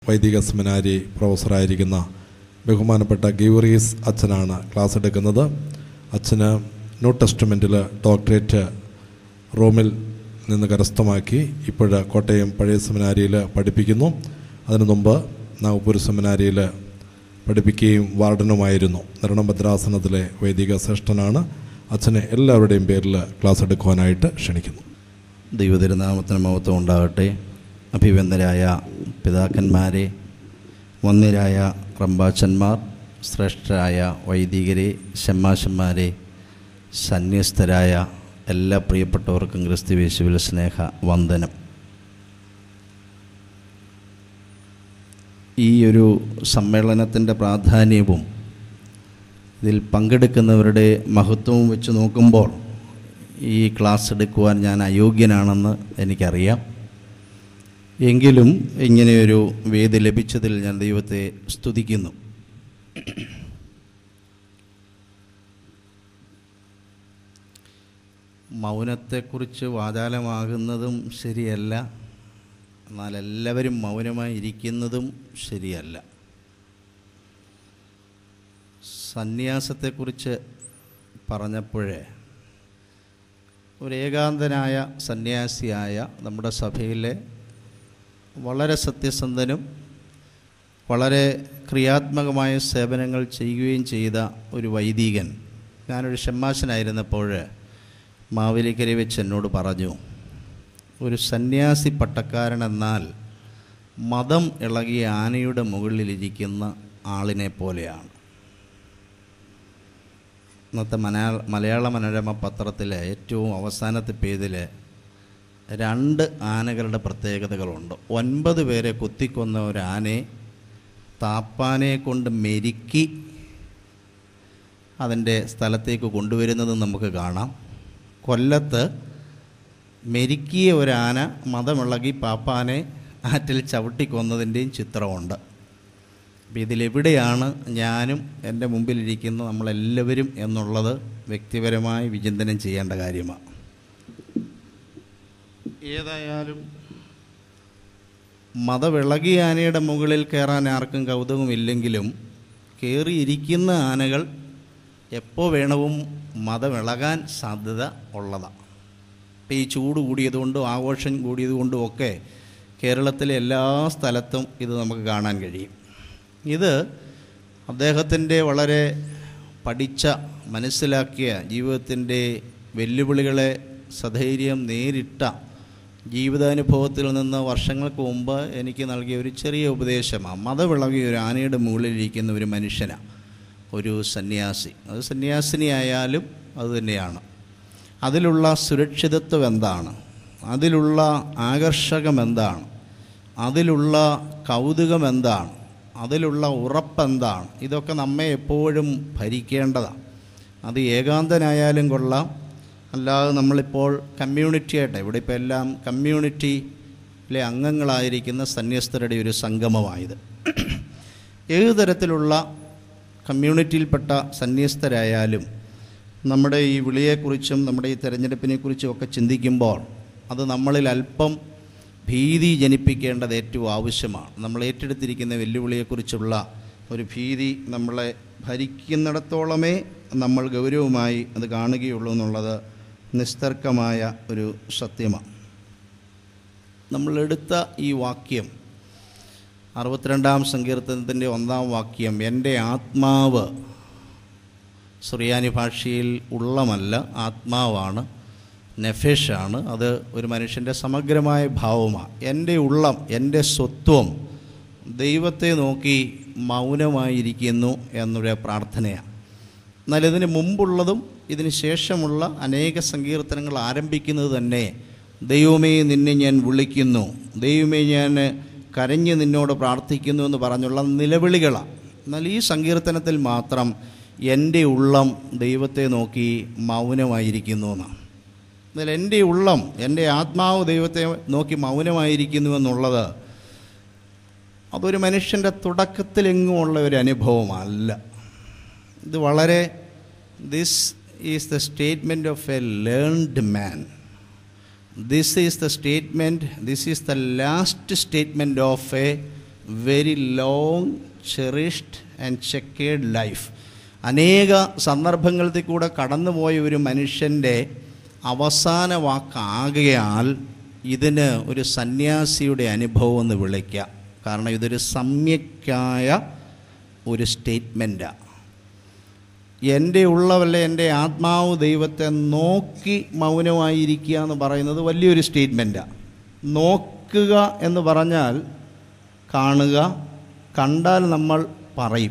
വൈദിക സെമിനാരി പ്രൊഫസറായിരിക്കുന്ന ബഹുമാനപ്പെട്ട ഗീവറീസ് അച്ഛനാണ് ക്ലാസ് എടുക്കുന്നത് അച്ഛന് ന്യൂ ടെസ്റ്റ്മെൻറ്റിൽ ഡോക്ടറേറ്റ് റോമിൽ നിന്ന് കരസ്ഥമാക്കി ഇപ്പോൾ കോട്ടയം പഴയ സെമിനാരിയിൽ പഠിപ്പിക്കുന്നു അതിനു മുമ്പ് നാഗ്പൂർ സെമിനാരിയിൽ പഠിപ്പിക്കുകയും വാർഡനുമായിരുന്നു നിർണഭദ്രാസനത്തിലെ വൈദിക ശ്രേഷ്ഠനാണ് അച്ഛനെ എല്ലാവരുടെയും പേരിൽ ക്ലാസ് എടുക്കുവാനായിട്ട് ക്ഷണിക്കുന്നു ദൈവതിരുനാമത്തിന് മഹത്വം ഉണ്ടാകട്ടെ അഭിവന്ദരായ പിതാക്കന്മാരെ വന്യരായ റമ്പാച്ചന്മാർ ശ്രേഷ്ഠരായ വൈദികരെ ഷമ്മാശന്മാരെ സന്യസ്തരായ എല്ലാ പ്രിയപ്പെട്ടവർക്കും ക്രിസ്തുവേശുവിൽ സ്നേഹ വന്ദനം ഈ ഒരു സമ്മേളനത്തിൻ്റെ പ്രാധാന്യവും ഇതിൽ പങ്കെടുക്കുന്നവരുടെ മഹത്വവും വെച്ച് നോക്കുമ്പോൾ ഈ ക്ലാസ് എടുക്കുവാൻ ഞാൻ അയോഗ്യനാണെന്ന് എനിക്കറിയാം എങ്കിലും ഇങ്ങനെയൊരു വേദി ലഭിച്ചതിൽ ഞാൻ ദൈവത്തെ സ്തുതിക്കുന്നു മൗനത്തെക്കുറിച്ച് വാചാലമാകുന്നതും ശരിയല്ല എന്നാൽ എല്ലാവരും മൗനമായി ഇരിക്കുന്നതും ശരിയല്ല സന്യാസത്തെക്കുറിച്ച് പറഞ്ഞപ്പോഴേ ഒരു ഏകാന്തനായ സന്യാസിയായ നമ്മുടെ സഭയിലെ വളരെ സത്യസന്ധനും വളരെ ക്രിയാത്മകമായ സേവനങ്ങൾ ചെയ്യുകയും ചെയ്ത ഒരു വൈദികൻ ഞാനൊരു ഷമ്മാശനായിരുന്നപ്പോൾ മാവേലിക്കര വെച്ച് എന്നോട് പറഞ്ഞു ഒരു സന്യാസി പട്ടക്കാരനെന്നാൽ മതം ഇളകിയ ആനയുടെ മുകളിലിരിക്കുന്ന ആളിനെ പോലെയാണ് ഇന്നത്തെ മലയാള മലയാള മനോരമ പത്രത്തിലെ ഏറ്റവും അവസാനത്തെ പേജിൽ രണ്ട് ആനകളുടെ പ്രത്യേകതകളുണ്ട് ഒൻപത് പേരെ കുത്തിക്കൊന്ന ഒരു ആനയെ താപ്പാനെ കൊണ്ട് മെരുക്കി അതിൻ്റെ സ്ഥലത്തേക്ക് കൊണ്ടുവരുന്നത് നമുക്ക് കാണാം കൊല്ലത്ത് മെരുക്കിയ ഒരു ആന മതമിളകി പാപ്പാനെ ആറ്റിൽ ചവിട്ടിക്കൊന്നതിൻ്റെയും ചിത്രമുണ്ട് അപ്പോൾ ഇതിലെവിടെയാണ് ഞാനും എൻ്റെ മുമ്പിലിരിക്കുന്ന നമ്മളെല്ലാവരും എന്നുള്ളത് വ്യക്തിപരമായി വിചിന്തനം ചെയ്യേണ്ട കാര്യമാണ് ഏതായാലും മതവിളകിയ ആനയുടെ മുകളിൽ കയറാൻ ആർക്കും കൗതുകമില്ലെങ്കിലും കയറിയിരിക്കുന്ന ആനകൾ എപ്പോൾ വേണവും മതമിളകാൻ സാധ്യത ഉള്ളതാണ് ഇപ്പം ഈ ചൂട് കൂടിയതുകൊണ്ടും ആഘോഷം കൂടിയതുകൊണ്ടും ഒക്കെ കേരളത്തിലെ എല്ലാ സ്ഥലത്തും ഇത് നമുക്ക് കാണാൻ കഴിയും ഇത് അദ്ദേഹത്തിൻ്റെ വളരെ പഠിച്ച മനസ്സിലാക്കിയ ജീവിതത്തിൻ്റെ വെല്ലുവിളികളെ സധൈര്യം നേരിട്ട ജീവിതാനുഭവത്തിൽ നിന്ന് വർഷങ്ങൾക്ക് മുമ്പ് എനിക്ക് നൽകിയ ഒരു ചെറിയ ഉപദേശമാണ് മതവിളകിയ ഒരു ആനയുടെ മുകളിലിരിക്കുന്ന ഒരു മനുഷ്യനാണ് ഒരു സന്യാസി അത് സന്യാസിനിയായാലും അതുതന്നെയാണ് അതിലുള്ള സുരക്ഷിതത്വം എന്താണ് അതിലുള്ള ആകർഷകം എന്താണ് അതിലുള്ള കൗതുകം എന്താണ് അതിലുള്ള ഉറപ്പെന്താണ് ഇതൊക്കെ നമ്മെ എപ്പോഴും ഭരിക്കേണ്ടതാണ് അത് ഏകാന്തനായാലും കൊള്ളാം അല്ലാതെ നമ്മളിപ്പോൾ കമ്മ്യൂണിറ്റി ആയിട്ട് ഇവിടെ ഇപ്പോൾ എല്ലാം കമ്മ്യൂണിറ്റിയിലെ അംഗങ്ങളായിരിക്കുന്ന സന്യസ്തരുടെ ഒരു സംഗമമായത് ഏതു തരത്തിലുള്ള കമ്മ്യൂണിറ്റിയിൽപ്പെട്ട സന്യസ്തരായാലും നമ്മുടെ ഈ വിളിയെക്കുറിച്ചും നമ്മുടെ ഈ തെരഞ്ഞെടുപ്പിനെക്കുറിച്ചും ഒക്കെ ചിന്തിക്കുമ്പോൾ അത് നമ്മളിൽ അല്പം ഭീതി ജനിപ്പിക്കേണ്ടത് ഏറ്റവും ആവശ്യമാണ് നമ്മൾ ഏറ്റെടുത്തിരിക്കുന്ന വെല്ലുവിളിയെക്കുറിച്ചുള്ള ഒരു ഭീതി നമ്മളെ ഭരിക്കുന്നിടത്തോളമേ നമ്മൾ ഗൗരവമായി അത് കാണുകയുള്ളൂ എന്നുള്ളത് നിസ്തർക്കമായ ഒരു സത്യമാണ് നമ്മളെടുത്ത ഈ വാക്യം അറുപത്തിരണ്ടാം സങ്കീർത്തനത്തിൻ്റെ ഒന്നാം വാക്യം എൻ്റെ ആത്മാവ് സുറിയാനി ഭാഷയിൽ ഉള്ളമല്ല ആത്മാവാണ് നെഫേഷാണ് അത് ഒരു മനുഷ്യൻ്റെ സമഗ്രമായ ഭാവമാണ് എൻ്റെ ഉള്ളം എൻ്റെ സ്വത്വം ദൈവത്തെ നോക്കി മൗനമായിരിക്കുന്നു എന്നൊരു പ്രാർത്ഥനയാണ് എന്നാൽ ഇതിന് മുമ്പുള്ളതും ഇതിന് ശേഷമുള്ള അനേക സങ്കീർത്തനങ്ങൾ ആരംഭിക്കുന്നത് തന്നെ ദൈവമേ നിന്നെ ഞാൻ വിളിക്കുന്നു ദൈവമേ ഞാൻ കരഞ്ഞ് നിന്നോട് പ്രാർത്ഥിക്കുന്നു എന്ന് പറഞ്ഞുള്ള നിലവിളികളാണ് എന്നാൽ ഈ സങ്കീർത്തനത്തിൽ മാത്രം എൻ്റെ ഉള്ളം ദൈവത്തെ നോക്കി മൗനമായിരിക്കുന്നു എന്നാണ് എന്നാൽ എൻ്റെ ഉള്ളം എൻ്റെ ആത്മാവ് ദൈവത്തെ നോക്കി മൗനമായിരിക്കുന്നു എന്നുള്ളത് അതൊരു മനുഷ്യൻ്റെ തുടക്കത്തിലെങ്ങുമുള്ള ഒരു അനുഭവമല്ല ഇത് വളരെ this is the statement of a learned man this is the statement this is the last statement of a very long cherished and checkered life അനേക സന്ദർഭങ്ങളിൽ കൂടെ കടന്നുപോയ ഒരു മനുഷ്യൻ്റെ അവസാന വാക്കാകയാൽ ഇതിന് ഒരു സന്യാസിയുടെ അനുഭവം എന്ന് വിളിക്കാം കാരണം ഇതൊരു സമ്യക്കായ ഒരു സ്റ്റേറ്റ്മെൻറ്റാണ് എൻ്റെ ഉള്ളവല്ല എൻ്റെ ആത്മാവ് ദൈവത്തെ നോക്കി മൗനമായിരിക്കുക എന്ന് പറയുന്നത് വലിയൊരു സ്റ്റേറ്റ്മെൻറ്റാണ് നോക്കുക എന്ന് പറഞ്ഞാൽ കാണുക കണ്ടാൽ നമ്മൾ പറയും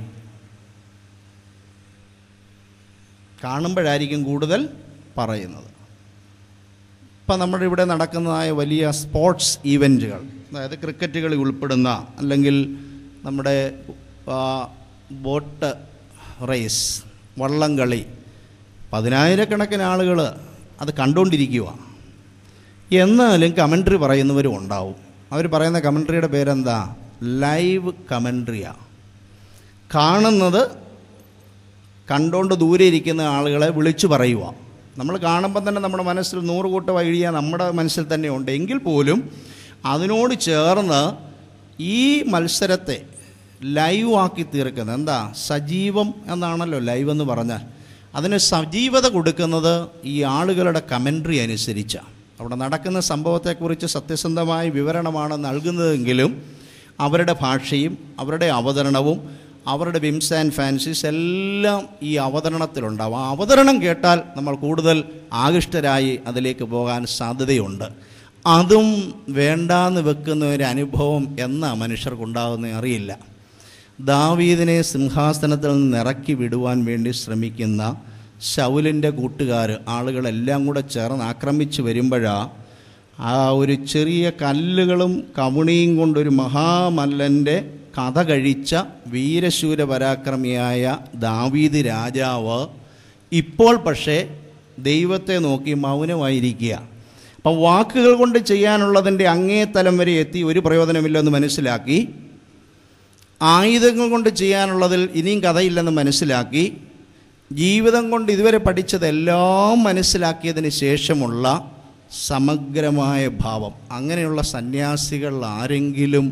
കാണുമ്പോഴായിരിക്കും കൂടുതൽ പറയുന്നത് ഇപ്പം നമ്മുടെ ഇവിടെ നടക്കുന്നതായ വലിയ സ്പോർട്സ് ഈവൻറ്റുകൾ അതായത് ക്രിക്കറ്റ് കളി ഉൾപ്പെടുന്ന അല്ലെങ്കിൽ നമ്മുടെ ആ, ബോട്ട് റേസ് വള്ളംകളി പതിനായിരക്കണക്കിന് ആളുകൾ അത് കണ്ടുകൊണ്ടിരിക്കുക എന്നാലും കമൻട്രി പറയുന്നവരും ഉണ്ടാവും അവർ പറയുന്ന കമൻട്രിയുടെ പേരെന്താ ലൈവ് കമൻട്രിയാണ് കാണുന്നത് കണ്ടുകൊണ്ട് ദൂരെ ഇരിക്കുന്ന ആളുകളെ വിളിച്ചു പറയുക നമ്മൾ കാണുമ്പോൾ തന്നെ നമ്മുടെ മനസ്സിൽ നൂറ് കൂട്ട വഴിയ നമ്മുടെ മനസ്സിൽ തന്നെ ഉണ്ട് എങ്കിൽ പോലും അതിനോട് ചേർന്ന് ഈ മത്സരത്തെ ലൈവ് ആക്കി തീർക്കുന്നത് എന്താ സജീവം എന്നാണല്ലോ ലൈവ് എന്ന് പറഞ്ഞാൽ അതിന് സജീവത കൊടുക്കുന്നത് ഈ ആളുകളുടെ കമൻട്രി അനുസരിച്ചാണ് അവിടെ നടക്കുന്ന സംഭവത്തെക്കുറിച്ച് സത്യസന്ധമായ വിവരണമാണ് നൽകുന്നതെങ്കിലും അവരുടെ ഭാഷയും അവരുടെ അവതരണവും അവരുടെ വിംസ് ആൻഡ് ഫാൻസീസ് എല്ലാം ഈ അവതരണത്തിലുണ്ടാവും ആ അവതരണം കേട്ടാൽ നമ്മൾ കൂടുതൽ ആകൃഷ്ടരായി അതിലേക്ക് പോകാൻ സാധ്യതയുണ്ട് അതും വേണ്ടാന്ന് വെക്കുന്ന ഒരു അനുഭവം എന്ന മനുഷ്യർക്കുണ്ടാകുന്ന അറിയില്ല ദാവീദിനെ സിംഹാസനത്തിൽ നിന്ന് ഇറക്കി വിടുവാൻ വേണ്ടി ശ്രമിക്കുന്ന ശൗലിൻ്റെ കൂട്ടുകാർ ആളുകളെല്ലാം കൂടെ ചേർന്ന് ആക്രമിച്ച് വരുമ്പോഴാണ് ആ ഒരു ചെറിയ കല്ലുകളും കവുണിയും കൊണ്ടൊരു മഹാമല്ലൻ്റെ കഥ കഴിച്ച വീരശൂര പരാക്രമിയായ ദാവീദ് രാജാവ് ഇപ്പോൾ പക്ഷേ ദൈവത്തെ നോക്കി മൗനമായിരിക്കുക അപ്പം വാക്കുകൾ കൊണ്ട് ചെയ്യാനുള്ളതിൻ്റെ അങ്ങേ തലം വരെ എത്തി ഒരു പ്രയോജനമില്ലെന്ന് മനസ്സിലാക്കി ആയുധങ്ങൾ കൊണ്ട് ചെയ്യാനുള്ളതിൽ ഇനിയും കഥയില്ലെന്ന് മനസ്സിലാക്കി ജീവിതം കൊണ്ട് ഇതുവരെ പഠിച്ചതെല്ലാം മനസ്സിലാക്കിയതിന് ശേഷമുള്ള സമഗ്രമായ ഭാവം അങ്ങനെയുള്ള സന്യാസികൾ ആരെങ്കിലും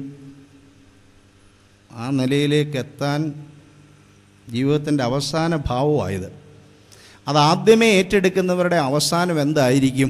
ആ നിലയിലേക്ക് എത്താൻ ജീവിതത്തിൻ്റെ അവസാന ഭാവമായത് അത് ആദ്യമേ ഏറ്റെടുക്കുന്നവരുടെ അവസാനം എന്തായിരിക്കും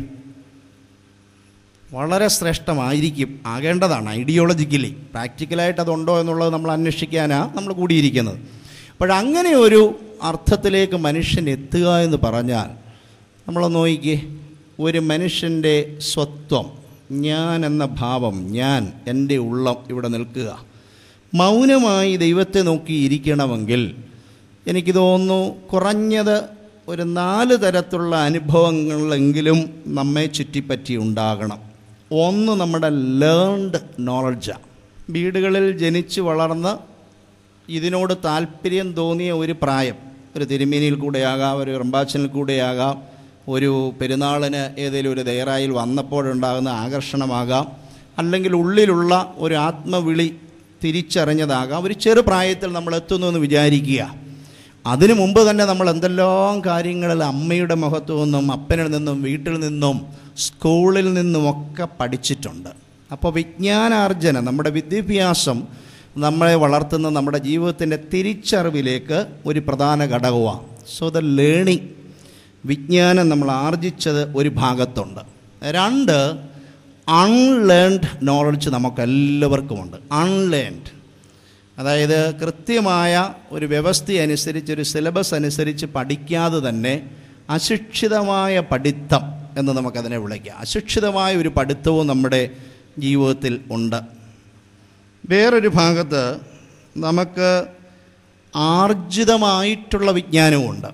വളരെ ശ്രേഷ്ഠമായിരിക്കും ആകേണ്ടതാണ് ഐഡിയോളജിക്കലി പ്രാക്ടിക്കലായിട്ട് അതുണ്ടോ എന്നുള്ളത് നമ്മൾ അന്വേഷിക്കാനാണ് നമ്മൾ കൂടിയിരിക്കുന്നത് അപ്പോഴങ്ങനെ ഒരു അർത്ഥത്തിലേക്ക് മനുഷ്യൻ എത്തുക എന്ന് പറഞ്ഞാൽ നമ്മൾ നോക്കിക്കേ ഒരു മനുഷ്യൻ്റെ സ്വത്വം ഞാൻ എന്ന ഭാവം ഞാൻ എൻ്റെ ഉള്ളം ഇവിടെ നിൽക്കുക മൗനമായി ദൈവത്തെ നോക്കി ഇരിക്കണമെങ്കിൽ എനിക്ക് തോന്നുന്നു കുറഞ്ഞത് ഒരു നാല് തരത്തിലുള്ള അനുഭവങ്ങളെങ്കിലും നമ്മെ ചുറ്റിപ്പറ്റി ഉണ്ടാകണം ഒന്ന് നമ്മുടെ ലേൺഡ് നോളജാണ് വീടുകളിൽ ജനിച്ച് വളർന്ന് ഇതിനോട് താല്പര്യം തോന്നിയ ഒരു പ്രായം ഒരു തിരുമേനിയിൽ കൂടെയാകാം ഒരു റമ്പാച്ചനിൽ കൂടെയാകാം ഒരു പെരുന്നാളിന് ഏതെങ്കിലും ഒരു ദയറായിൽ വന്നപ്പോഴുണ്ടാകുന്ന ആകർഷണമാകാം അല്ലെങ്കിൽ ഉള്ളിലുള്ള ഒരു ആത്മവിളി തിരിച്ചറിഞ്ഞതാകാം ഒരു ചെറുപ്രായത്തിൽ നമ്മൾ എത്തുന്നു എന്ന് വിചാരിക്കുക അതിനു മുമ്പ് തന്നെ നമ്മൾ എന്തെല്ലാം കാര്യങ്ങളിൽ അമ്മയുടെ മുഖത്തു നിന്നും അപ്പനിൽ നിന്നും വീട്ടിൽ നിന്നും സ്കൂളിൽ നിന്നുമൊക്കെ പഠിച്ചിട്ടുണ്ട് അപ്പോൾ വിജ്ഞാനാർജന നമ്മുടെ വിദ്യാഭ്യാസം നമ്മളെ വളർത്തുന്ന നമ്മുടെ ജീവിതത്തിൻ്റെ തിരിച്ചറിവിലേക്ക് ഒരു പ്രധാന ഘടകമാണ് സോ ദ ലേണിംഗ് വിജ്ഞാനം നമ്മൾ ആർജിച്ചത് ഒരു ഭാഗത്തുണ്ട് രണ്ട് അൺലേൺഡ് നോളജ് നമുക്കെല്ലാവർക്കുമുണ്ട് അൺലേൺഡ് അതായത് കൃത്യമായ ഒരു വ്യവസ്ഥ അനുസരിച്ച് ഒരു സിലബസ് അനുസരിച്ച് പഠിക്കാതെ തന്നെ അശിക്ഷിതമായ പഠിത്തം എന്ന് നമുക്കതിനെ വിളിക്കാം അശിക്ഷിതമായ ഒരു പഠിത്തവും നമ്മുടെ ജീവിതത്തിൽ ഉണ്ട് വേറൊരു ഭാഗത്ത് നമുക്ക് ആർജിതമായിട്ടുള്ള വിജ്ഞാനവുമുണ്ട്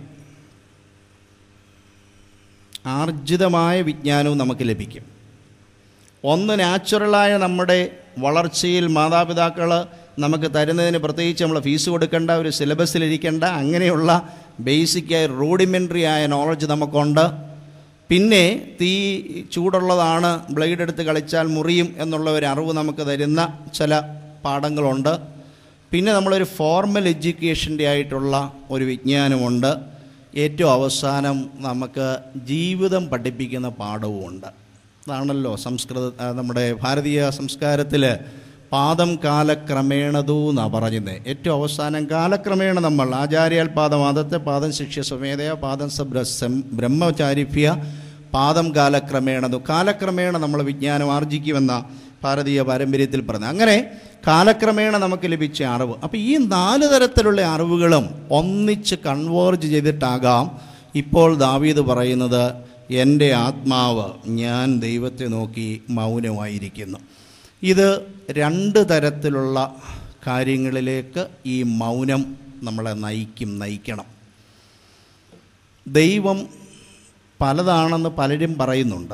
ആർജിതമായ വിജ്ഞാനവും നമുക്ക് ലഭിക്കും ഒന്ന് നാച്ചുറലായ നമ്മുടെ വളർച്ചയിൽ മാതാപിതാക്കൾ നമുക്ക് തരുന്നതിന് പ്രത്യേകിച്ച് നമ്മൾ ഫീസ് കൊടുക്കേണ്ട ഒരു സിലബസിലിരിക്കേണ്ട അങ്ങനെയുള്ള ബേസിക്കായ റൂഡിമെൻ്ററി ആയ നോളജ് നമുക്കുണ്ട് പിന്നെ തീ ചൂടുള്ളതാണ് ബ്ലേഡ് എടുത്ത് കളിച്ചാൽ മുറിയും എന്നുള്ള ഒരു അറിവ് നമുക്ക് തരുന്ന ചില പാഠങ്ങളുണ്ട് പിന്നെ നമ്മളൊരു ഫോർമൽ എഡ്യൂക്കേഷൻ്റെ ആയിട്ടുള്ള ഒരു വിജ്ഞാനമുണ്ട് ഏറ്റവും അവസാനം നമുക്ക് ജീവിതം പഠിപ്പിക്കുന്ന പാഠവുമുണ്ട് അതാണല്ലോ സംസ്കൃത ആ, നമ്മുടെ ഭാരതീയ സംസ്കാരത്തിൽ പാദം കാലക്രമേണതു എന്നാണ് പറഞ്ഞത് ഏറ്റവും അവസാനം കാലക്രമേണ നമ്മൾ ആചാര്യാൽ പാദം ആദത്തെ പാദം ശിഷ്യ സ്വമേധയ പാദം സബ്രസം ബ്രഹ്മചാരിഭ്യ പാദം കാലക്രമേണതു കാലക്രമേണ നമ്മൾ വിജ്ഞാനം ആർജിക്കുമെന്ന ഭാരതീയ പാരമ്പര്യത്തിൽ പറഞ്ഞു അങ്ങനെ കാലക്രമേണ നമുക്ക് ലഭിച്ച അറിവ് അപ്പോൾ ഈ നാല് തരത്തിലുള്ള അറിവുകളും ഒന്നിച്ച് കൺവേർജ് ചെയ്തിട്ടാകാം ഇപ്പോൾ ദാവീദ് പറയുന്നത് എൻ്റെ ആത്മാവ് ഞാൻ ദൈവത്തെ നോക്കി മൗനമായിരിക്കുന്നു ഇത് രണ്ട് തരത്തിലുള്ള കാര്യങ്ങളിലേക്ക് ഈ മൗനം നമ്മളെ നയിക്കും നയിക്കണം ദൈവം പലതാണെന്ന് പലരും പറയുന്നുണ്ട്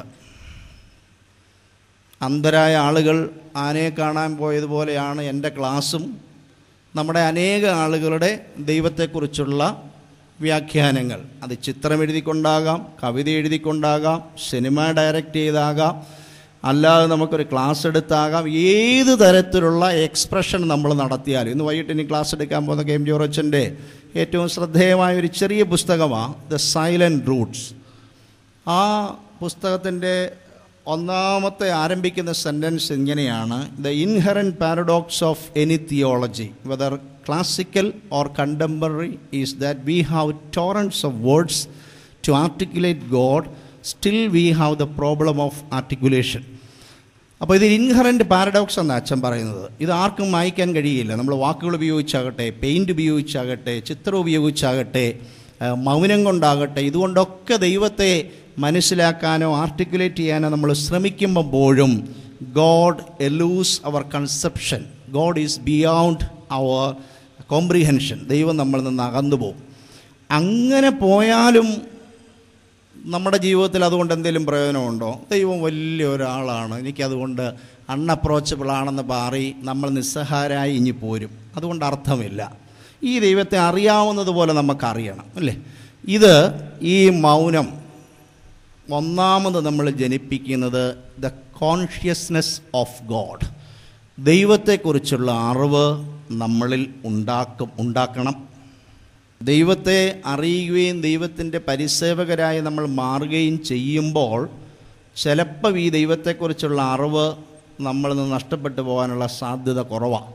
അന്ധരായ ആളുകൾ ആനയെ കാണാൻ പോയതുപോലെയാണ് എൻ്റെ ക്ലാസ്സും നമ്മുടെ അനേക ആളുകളുടെ ദൈവത്തെക്കുറിച്ചുള്ള വ്യാഖ്യാനങ്ങൾ അത് ചിത്രം എഴുതിക്കൊണ്ടാകാം കവിത എഴുതിക്കൊണ്ടാകാം സിനിമ ഡയറക്റ്റ് ചെയ്താകാം അല്ലാതെ നമുക്കൊരു ക്ലാസ് എടുത്താകാം ഏത് തരത്തിലുള്ള എക്സ്പ്രഷൻ നമ്മൾ നടത്തിയാലും ഇന്ന് വൈകിട്ട് ഇനി ക്ലാസ് എടുക്കാൻ പോകുന്ന കെ എം ജോറച്ചൻ്റെ ഏറ്റവും ശ്രദ്ധേയമായ ഒരു ചെറിയ പുസ്തകമാണ് ദ സൈലൻറ്റ് റൂട്ട്സ് ആ പുസ്തകത്തിൻ്റെ ഒന്നാമത്തെ ആരംഭിക്കുന്ന സെൻറ്റൻസ് ഇങ്ങനെയാണ് the inherent paradox of any theology whether classical or contemporary is that we have torrents of words to articulate God still we have the problem of articulation അപ്പോൾ ഇത് inherent paradox എന്നാണ് അച്ഛൻ പറയുന്നത് ഇത് ആർക്കും വായിക്കാൻ കഴിയില്ല നമ്മൾ വാക്കുകൾ ഉപയോഗിച്ചാകട്ടെ പെയിൻറ് ഉപയോഗിച്ചാകട്ടെ ചിത്രം ഉപയോഗിച്ചാകട്ടെ ആ, മൗനം കൊണ്ടാകട്ടെ ഇതുകൊണ്ടൊക്കെ ദൈവത്തെ മനസ്സിലാക്കാനോ ആർട്ടിക്കുലേറ്റ് ചെയ്യാനോ നമ്മൾ ശ്രമിക്കുമ്പോഴും God eludes our conception God is beyond our comprehension ദൈവം നമ്മളിൽ നിന്ന് അകന്നു പോകും അങ്ങനെ പോയാലും നമ്മുടെ ജീവിതത്തിൽ അതുകൊണ്ട് എന്തെങ്കിലും പ്രയോജനമുണ്ടോ ദൈവം വലിയ ഒരാളാണ് എനിക്കതുകൊണ്ട് അൺഅപ്രോച്ചബിൾ ആണെന്ന് പാറി നമ്മൾ നിസ്സഹാരായി ഇനി പോരും അതുകൊണ്ട് അർത്ഥമില്ല ഈ ദൈവത്തെ അറിയാവുന്നതുപോലെ നമുക്കറിയണം അല്ലേ ഇത് ഈ മൗനം ഒന്നാമത് നമ്മൾ ജനിപ്പിക്കുന്നത് ദ കോൺഷ്യസ്നെസ് ഓഫ് ഗോഡ് ദൈവത്തെക്കുറിച്ചുള്ള അറിവ് നമ്മളിൽ ഉണ്ടാക്കും ഉണ്ടാക്കണം ദൈവത്തെ അറിയുകയും ദൈവത്തിൻ്റെ പരിസേവകരായി നമ്മൾ മാറുകയും ചെയ്യുമ്പോൾ ചിലപ്പോൾ ഈ ദൈവത്തെക്കുറിച്ചുള്ള അറിവ് നമ്മളിൽ നിന്ന് നഷ്ടപ്പെട്ടു പോകാനുള്ള സാധ്യത കുറവാണ്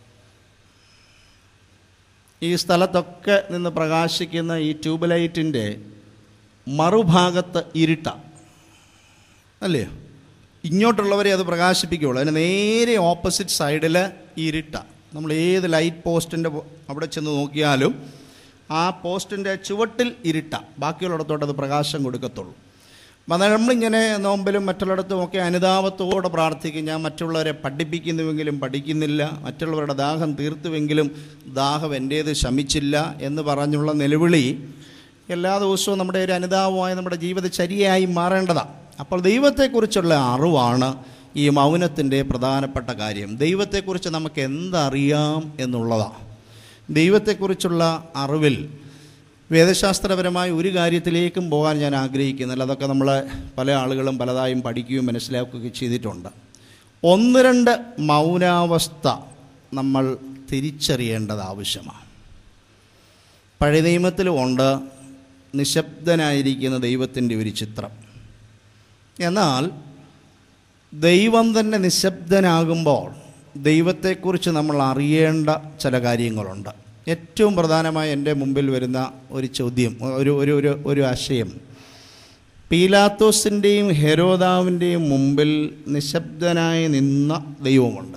ഈ സ്ഥലത്തൊക്കെ നിന്ന് പ്രകാശിക്കുന്ന ഈ ട്യൂബ് ലൈറ്റിൻ്റെ മറുഭാഗത്ത് ഇരുട്ട അല്ലേ ഇങ്ങോട്ടുള്ളവരെ അത് പ്രകാശിപ്പിക്കുകയുള്ളൂ അതിന് നേരെ ഓപ്പോസിറ്റ് സൈഡിൽ ഇരുട്ട നമ്മൾ ഏത് ലൈറ്റ് പോസ്റ്റിൻ്റെ അവിടെ ചെന്ന് നോക്കിയാലും ആ പോസ്റ്റിൻ്റെ ചുവട്ടിൽ ഇരുട്ട ബാക്കിയുള്ളിടത്തോട്ട് അത് പ്രകാശം കൊടുക്കത്തുള്ളൂ അപ്പം അതാണ് നമ്മളിങ്ങനെ നോമ്പിലും മറ്റുള്ളിടത്തും ഒക്കെ അനുതാപത്തോടെ പ്രാർത്ഥിക്കും ഞാൻ മറ്റുള്ളവരെ പഠിപ്പിക്കുന്നുവെങ്കിലും പഠിക്കുന്നില്ല മറ്റുള്ളവരുടെ ദാഹം തീർത്തുവെങ്കിലും ദാഹം എൻ്റേത് ശമിച്ചില്ല എന്ന് പറഞ്ഞുള്ള നിലവിളി എല്ലാ ദിവസവും നമ്മുടെ ഒരു അനുതാപമായി നമ്മുടെ ജീവിതചര്യയായി മാറേണ്ടതാണ് അപ്പോൾ ദൈവത്തെക്കുറിച്ചുള്ള അറിവാണ് ഈ മൗനത്തിൻ്റെ പ്രധാനപ്പെട്ട കാര്യം ദൈവത്തെക്കുറിച്ച് നമുക്ക് എന്തറിയാം എന്നുള്ളതാണ് ദൈവത്തെക്കുറിച്ചുള്ള അറിവിൽ വേദശാസ്ത്രപരമായ ഒരു കാര്യത്തിലേക്കും പോകാൻ ഞാൻ ആഗ്രഹിക്കുന്നില്ല അതൊക്കെ നമ്മൾ പല ആളുകളും പലതായും പഠിക്കുകയും മനസ്സിലാക്കുകയും ചെയ്തിട്ടുണ്ട് ഒന്ന് രണ്ട് മൗനാവസ്ഥ നമ്മൾ തിരിച്ചറിയേണ്ടത് ആവശ്യമാണ് പഴയ നിയമത്തിലും ഉണ്ട് നിശബ്ദനായിരിക്കുന്ന ദൈവത്തിൻ്റെ ഒരു ചിത്രം എന്നാൽ ദൈവം തന്നെ നിശബ്ദനാകുമ്പോൾ ദൈവത്തെക്കുറിച്ച് നമ്മൾ അറിയേണ്ട ചില കാര്യങ്ങളുണ്ട് ഏറ്റവും പ്രധാനമായി എൻ്റെ മുമ്പിൽ വരുന്ന ഒരു ചോദ്യം ഒരു ഒരു ഒരു ഒരു ആശയം പീലാത്തോസിൻ്റെയും ഹെരോദാവിൻ്റെയും മുമ്പിൽ നിശബ്ദനായി നിന്ന ദൈവമുണ്ട്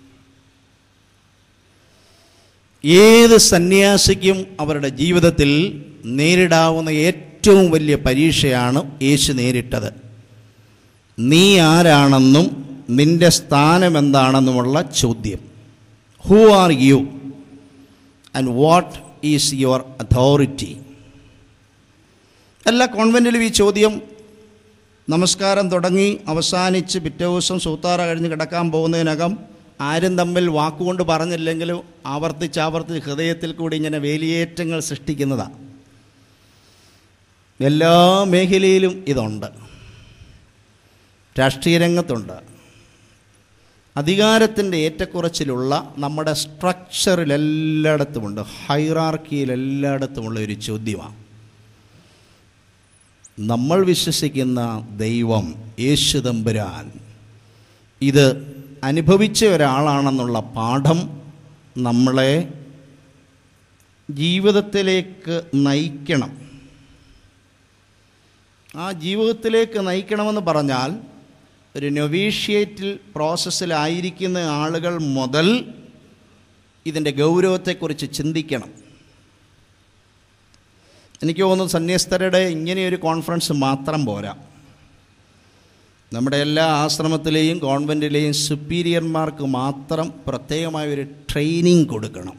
ഏത് സന്യാസിക്കും അവരുടെ ജീവിതത്തിൽ നേരിടാവുന്ന ഏറ്റവും വലിയ പരീക്ഷയാണ് യേശു നേരിട്ടത് നീ ആരാണെന്നും നിന്റെ സ്ഥാനം എന്താണെന്നുമുള്ള ചോദ്യം who are you and what is your authority എല്ലാ കോൺവെൻറ്റിലും ഈ ചോദ്യം നമസ്കാരം തുടങ്ങി അവസാനിച്ച് പിറ്റേ ദിവസം സൂത്താറ കഴിഞ്ഞ് കിടക്കാൻ പോകുന്നതിനകം ആരും തമ്മിൽ വാക്കുകൊണ്ട് പറഞ്ഞില്ലെങ്കിലും ആവർത്തിച്ച് ആവർത്തിച്ച് ഹൃദയത്തിൽ കൂടി ഇങ്ങനെ വേലിയേറ്റങ്ങൾ സൃഷ്ടിക്കുന്നതാണ് എല്ലാ മേഖലയിലും ഇതുണ്ട് രാഷ്ട്രീയ രംഗത്തുണ്ട് അധികാരത്തിൻ്റെ ഏറ്റക്കുറച്ചിലുള്ള നമ്മുടെ സ്ട്രക്ചറിൽ എല്ലായിടത്തുമുണ്ട് ഹൈറാർക്കിയിൽ എല്ലായിടത്തുമുള്ള ഒരു ചോദ്യമാണ് നമ്മൾ വിശ്വസിക്കുന്ന ദൈവം യേശു തമ്പുരാൻ ഇത് അനുഭവിച്ച ഒരാളാണെന്നുള്ള പാഠം നമ്മളെ ജീവിതത്തിലേക്ക് നയിക്കണം ആ ജീവിതത്തിലേക്ക് നയിക്കണമെന്ന് പറഞ്ഞാൽ ഒരു നൊവീഷ്യേറ്റിൽ പ്രോസസ്സിലായിരിക്കുന്ന ആളുകൾ മുതൽ ഇതിൻ്റെ ഗൗരവത്തെക്കുറിച്ച് ചിന്തിക്കണം എനിക്ക് തോന്നുന്നു സന്യസ്തരുടെ ഇങ്ങനെയൊരു കോൺഫറൻസ് മാത്രം പോരാ നമ്മുടെ എല്ലാ ആശ്രമത്തിലെയും ഗവൺമെൻറ്റിലെയും സുപ്പീരിയർമാർക്ക് മാത്രം പ്രത്യേകമായ ഒരു ട്രെയിനിങ് കൊടുക്കണം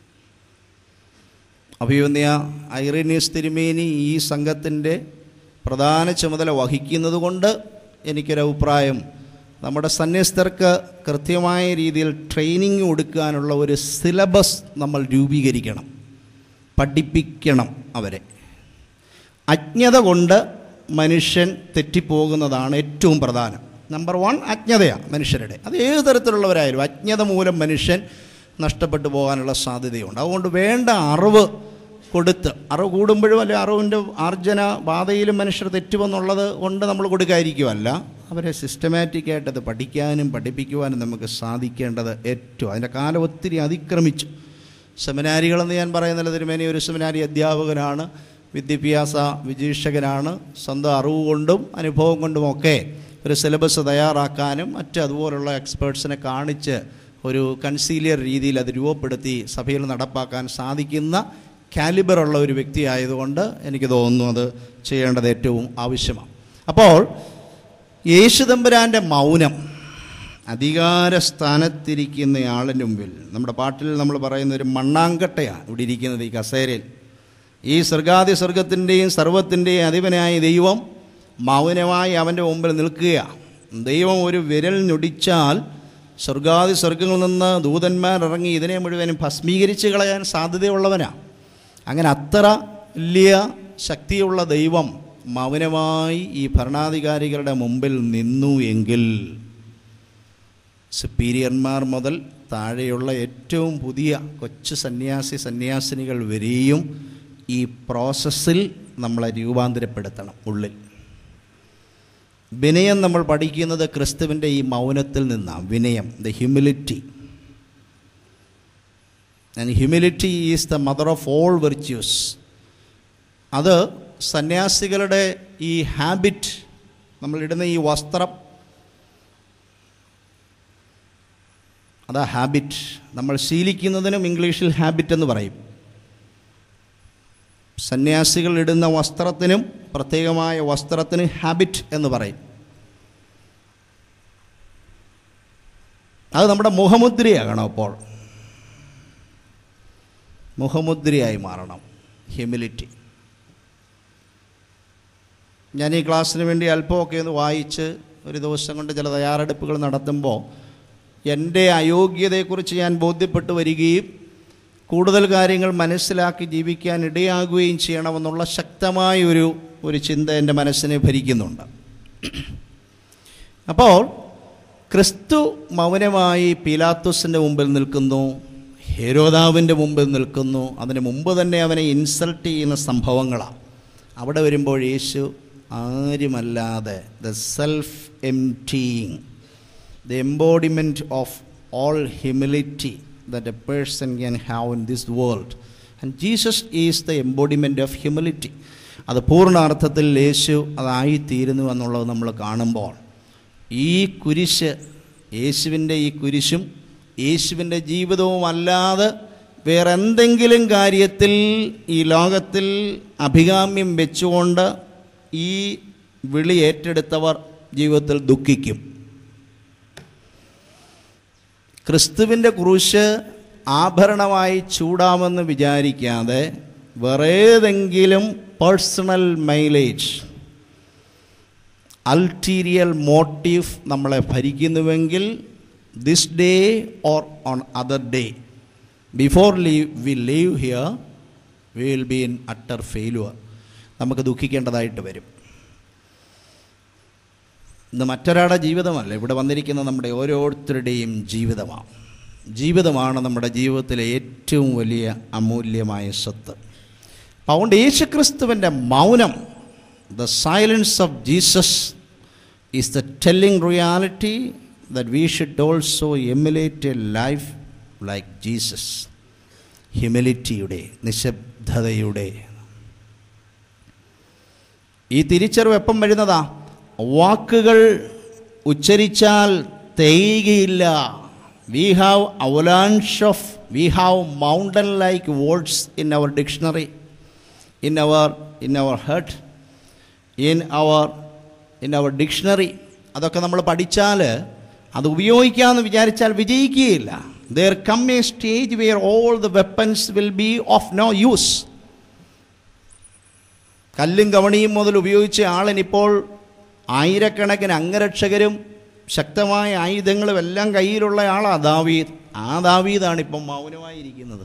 അഭിമന്യ ഐറീനിയസ് തിരുമേനി ഈ സംഘത്തിൻ്റെ പ്രധാന ചുമതല വഹിക്കുന്നത് കൊണ്ട് എനിക്കൊരു അഭിപ്രായം നമ്മുടെ സന്യസ്തർക്ക് കൃത്യമായ രീതിയിൽ ട്രെയിനിങ് കൊടുക്കാനുള്ള ഒരു സിലബസ് നമ്മൾ രൂപീകരിക്കണം പഠിപ്പിക്കണം അവരെ അജ്ഞത കൊണ്ട് മനുഷ്യൻ തെറ്റിപ്പോകുന്നതാണ് ഏറ്റവും പ്രധാനം നമ്പർ വൺ അജ്ഞതയാണ് മനുഷ്യരുടെ അത് ഏത് തരത്തിലുള്ളവരായാലും അജ്ഞത മൂലം മനുഷ്യൻ നഷ്ടപ്പെട്ടു പോകാനുള്ള സാധ്യതയുണ്ട് അതുകൊണ്ട് വേണ്ട അറിവ് കൊടുത്ത് അറിവ് കൂടുമ്പോഴും അല്ലെ അറിവിൻ്റെ ആർജന ബാധയിലും മനുഷ്യർ തെറ്റുമെന്നുള്ളത് കൊണ്ട് നമ്മൾ കൊടുക്കാതിരിക്കുമല്ല അവരെ സിസ്റ്റമാറ്റിക്കായിട്ട് അത് പഠിക്കാനും പഠിപ്പിക്കുവാനും നമുക്ക് സാധിക്കേണ്ടത് ഏറ്റവും അതിൻ്റെ കാലം ഒത്തിരി അതിക്രമിച്ചു സെമിനാരികളെന്ന് ഞാൻ പറയുന്നില്ല തിരുമേനി ഒരു സെമിനാരി അധ്യാപകനാണ് വിദ്യാഭ്യാസ വിജീക്ഷകനാണ് സ്വന്തം അറിവ് കൊണ്ടും അനുഭവം കൊണ്ടുമൊക്കെ ഒരു സിലബസ് തയ്യാറാക്കാനും മറ്റ് അതുപോലുള്ള എക്സ്പേർട്സിനെ കാണിച്ച് ഒരു കൺസീലിയർ രീതിയിൽ അത് രൂപപ്പെടുത്തി സഭയിൽ നടപ്പാക്കാൻ സാധിക്കുന്ന കാലിബറുള്ള ഒരു വ്യക്തി ആയതുകൊണ്ട് എനിക്ക് തോന്നുന്നു അത് ചെയ്യേണ്ടത് ഏറ്റവും ആവശ്യമാണ് അപ്പോൾ യേശുദമ്പുരാൻ്റെ മൗനം അധികാര സ്ഥാനത്തിരിക്കുന്ന ആളിന് മുമ്പിൽ നമ്മുടെ പാട്ടിൽ നമ്മൾ പറയുന്ന ഒരു മണ്ണാങ്കട്ടയാണ് ഇവിടെ ഇരിക്കുന്നത് ഈ കസേരയിൽ ഈ സ്വർഗാദി സ്വർഗത്തിൻ്റെയും സർവത്തിൻ്റെയും അധിപനായ ദൈവം മൗനമായി അവൻ്റെ മുമ്പിൽ നിൽക്കുകയാണ് ദൈവം ഒരു വിരൽ ഞൊടിച്ചാൽ സ്വർഗാദി സ്വർഗങ്ങളിൽ നിന്ന് ദൂതന്മാർ ഇറങ്ങി ഇതിനെ മുഴുവനും ഭസ്മീകരിച്ച് കളയാൻ സാധ്യതയുള്ളവനാണ് അങ്ങനെ അത്ര വലിയ ശക്തിയുള്ള ദൈവം മൗനമായി ഈ ഭരണാധികാരികളുടെ മുമ്പിൽ നിന്നു എങ്കിൽ സുപ്പീരിയർമാർ മുതൽ താഴെയുള്ള ഏറ്റവും പുതിയ കൊച്ചു സന്യാസി സന്യാസിനികൾ വരെയും ഈ പ്രോസസ്സിൽ നമ്മളെ രൂപാന്തരപ്പെടുത്തണം ഉള്ളിൽ വിനയം നമ്മൾ പഠിക്കുന്നത് ക്രിസ്തുവിൻ്റെ ഈ മൗനത്തിൽ നിന്നാണ് വിനയം the humility and humility is the mother of all virtues അത് സന്യാസികളുടെ ഈ ഹാബിറ്റ് നമ്മളിടുന്ന ഈ വസ്ത്രം അതാ ഹാബിറ്റ് നമ്മൾ ശീലിക്കുന്നതിനും ഇംഗ്ലീഷിൽ ഹാബിറ്റ് എന്ന് പറയും സന്യാസികൾ ഇടുന്ന വസ്ത്രത്തിനും പ്രത്യേകമായ വസ്ത്രത്തിന് ഹാബിറ്റ് എന്ന് പറയും അത് നമ്മുടെ മുഖമുദ്രയാകണം അപ്പോൾ മുഖമുദ്രയായി മാറണം ഹ്യൂമിലിറ്റി ഞാൻ ഈ ക്ലാസ്സിന് വേണ്ടി അല്പമൊക്കെ ഒന്ന് വായിച്ച് ഒരു ദിവസം കൊണ്ട് ചില തയ്യാറെടുപ്പുകൾ നടത്തുമ്പോൾ എൻ്റെ അയോഗ്യതയെക്കുറിച്ച് ഞാൻ ബോധ്യപ്പെട്ടു വരികയും കൂടുതൽ കാര്യങ്ങൾ മനസ്സിലാക്കി ജീവിക്കാൻ ഇടയാകുകയും ചെയ്യണമെന്നുള്ള ശക്തമായ ഒരു ഒരു ചിന്ത എൻ്റെ മനസ്സിനെ ഭരിക്കുന്നുണ്ട് അപ്പോൾ ക്രിസ്തു മൗനമായി പീലാത്തോസിൻ്റെ മുമ്പിൽ നിൽക്കുന്നു ഹേരോദാവിൻ്റെ മുമ്പിൽ നിൽക്കുന്നു അതിന് മുമ്പ് തന്നെ അവനെ ഇൻസൾട്ട് ചെയ്യുന്ന സംഭവങ്ങളാണ് അവിടെ വരുമ്പോൾ യേശു ആരുമല്ലാതെ the self emptying the embodiment of all humility that a person can have in this world. And Jesus is the embodiment of humility. അത് പൂർണ്ണ അർത്ഥത്തിൽ യേശു അതായിത്തീരുന്നു എന്നുള്ളത് നമ്മൾ കാണുമ്പോൾ ഈ കുരിശ് യേശുവിൻ്റെ ഈ കുരിശും യേശുവിൻ്റെ ജീവിതവും അല്ലാതെ വേറെ എന്തെങ്കിലും കാര്യത്തിൽ ഈ ലോകത്തിൽ അഭികാമ്യം വെച്ചുകൊണ്ട് ഈ വിളി ഏറ്റെടുത്തവർ ജീവിതത്തിൽ ദുഃഖിക്കും ക്രിസ്തുവിൻ്റെ ക്രൂശ് ആഭരണമായി ചൂടാമെന്ന് വിചാരിക്കാതെ വേറേതെങ്കിലും പേഴ്സണൽ മൈലേജ് അൾട്ടീരിയൽ മോട്ടീവ് നമ്മളെ ഭരിക്കുന്നുവെങ്കിൽ this day or on other day before leave we leave here we will be in utter failure നമുക്ക് ദുഃഖിക്കേണ്ടതായിട്ട് വരും ഇന്ന് മറ്റൊരാളുടെ ജീവിതമല്ല ഇവിടെ വന്നിരിക്കുന്ന നമ്മുടെ ഓരോരുത്തരുടെയും ജീവിതമാണ് ജീവിതമാണ് നമ്മുടെ ജീവിതത്തിലെ ഏറ്റവും വലിയ അമൂല്യമായ സ്വത്ത് അപ്പം അതുകൊണ്ട് യേശുക്രിസ്തുവിൻ്റെ മൗനം the silence of Jesus is the telling reality that we should also emulate a life like Jesus. ഹ്യൂമിലിറ്റിയുടെ നിശബ്ദതയുടെ ഈ തിരിച്ചറിവ് എപ്പം വരുന്നതാ വാക്കുകൾ ഉച്ചരിച്ചാൽ തേയുകയില്ല we have avalanche of we have mountain like words in our dictionary in our in our heart in our in our dictionary അതൊക്കെ നമ്മൾ പഠിച്ചാൽ അത് ഉപയോഗിക്കാമെന്ന് വിചാരിച്ചാൽ വിജയിക്കുകയില്ല there come a stage where all the weapons will be of no use കല്ലും കവണിയും മുതൽ ഉപയോഗിച്ച ആളിനിപ്പോൾ ആയിരക്കണക്കിന് അംഗരക്ഷകരും ശക്തമായ ആയുധങ്ങളും എല്ലാം കയ്യിലുള്ള ആളാണ് ദാവീദ് ആ ദാവീദാണ് ഇപ്പം മൗനമായിരിക്കുന്നത്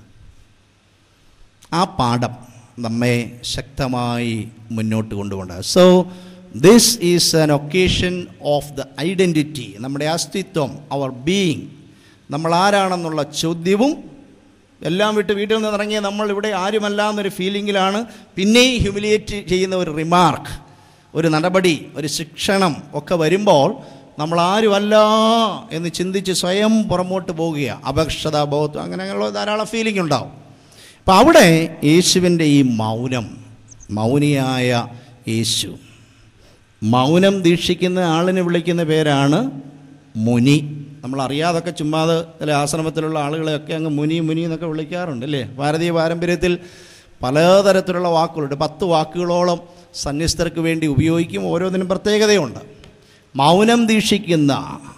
ആ പാഠം നമ്മെ ശക്തമായി മുന്നോട്ട് കൊണ്ടുപോകേണ്ടത് so this is an occasion of the identity നമ്മുടെ അസ്തിത്വം അവർ ബീയിങ് നമ്മൾ ആരാണെന്നുള്ള ചോദ്യവും എല്ലാം വിട്ട് വീട്ടിൽ നിന്ന് ഇറങ്ങിയ നമ്മൾ ഇവിടെ ആരുമല്ല എന്നൊരു ഫീലിങ്ങിലാണ് പിന്നെയും ഹ്യൂമിലിയേറ്റ് ചെയ്യുന്ന ഒരു റിമാർക്ക് ഒരു നടപടി ഒരു ശിക്ഷണം ഒക്കെ വരുമ്പോൾ നമ്മൾ ആരുമല്ല എന്ന് ചിന്തിച്ച് സ്വയം പുറമോട്ട് പോവുകയാണ് അപക്ഷത ബോധം അങ്ങനെയുള്ള ധാരാളം ഫീലിംഗ് ഉണ്ടാവും അപ്പം അവിടെ യേശുവിൻ്റെ ഈ മൗനം മൗനിയായ യേശു മൗനം ദീക്ഷിക്കുന്ന ആളിനെ വിളിക്കുന്ന പേരാണ് മുനി നമ്മൾ അറിയാതൊക്കെ ചുമ്മാതെ ചില ആശ്രമത്തിലുള്ള ആളുകളെയൊക്കെ അങ്ങ് മുനി മുനി എന്നൊക്കെ വിളിക്കാറുണ്ട് അല്ലേ ഭാരതീയ പാരമ്പര്യത്തിൽ പലതരത്തിലുള്ള വാക്കുകളുണ്ട് പത്ത് വാക്കുകളോളം സന്യസ്തർക്ക് വേണ്ടി ഉപയോഗിക്കും ഓരോന്നിനും പ്രത്യേകതയുണ്ട് മൗനം ദീക്ഷിക്കുന്ന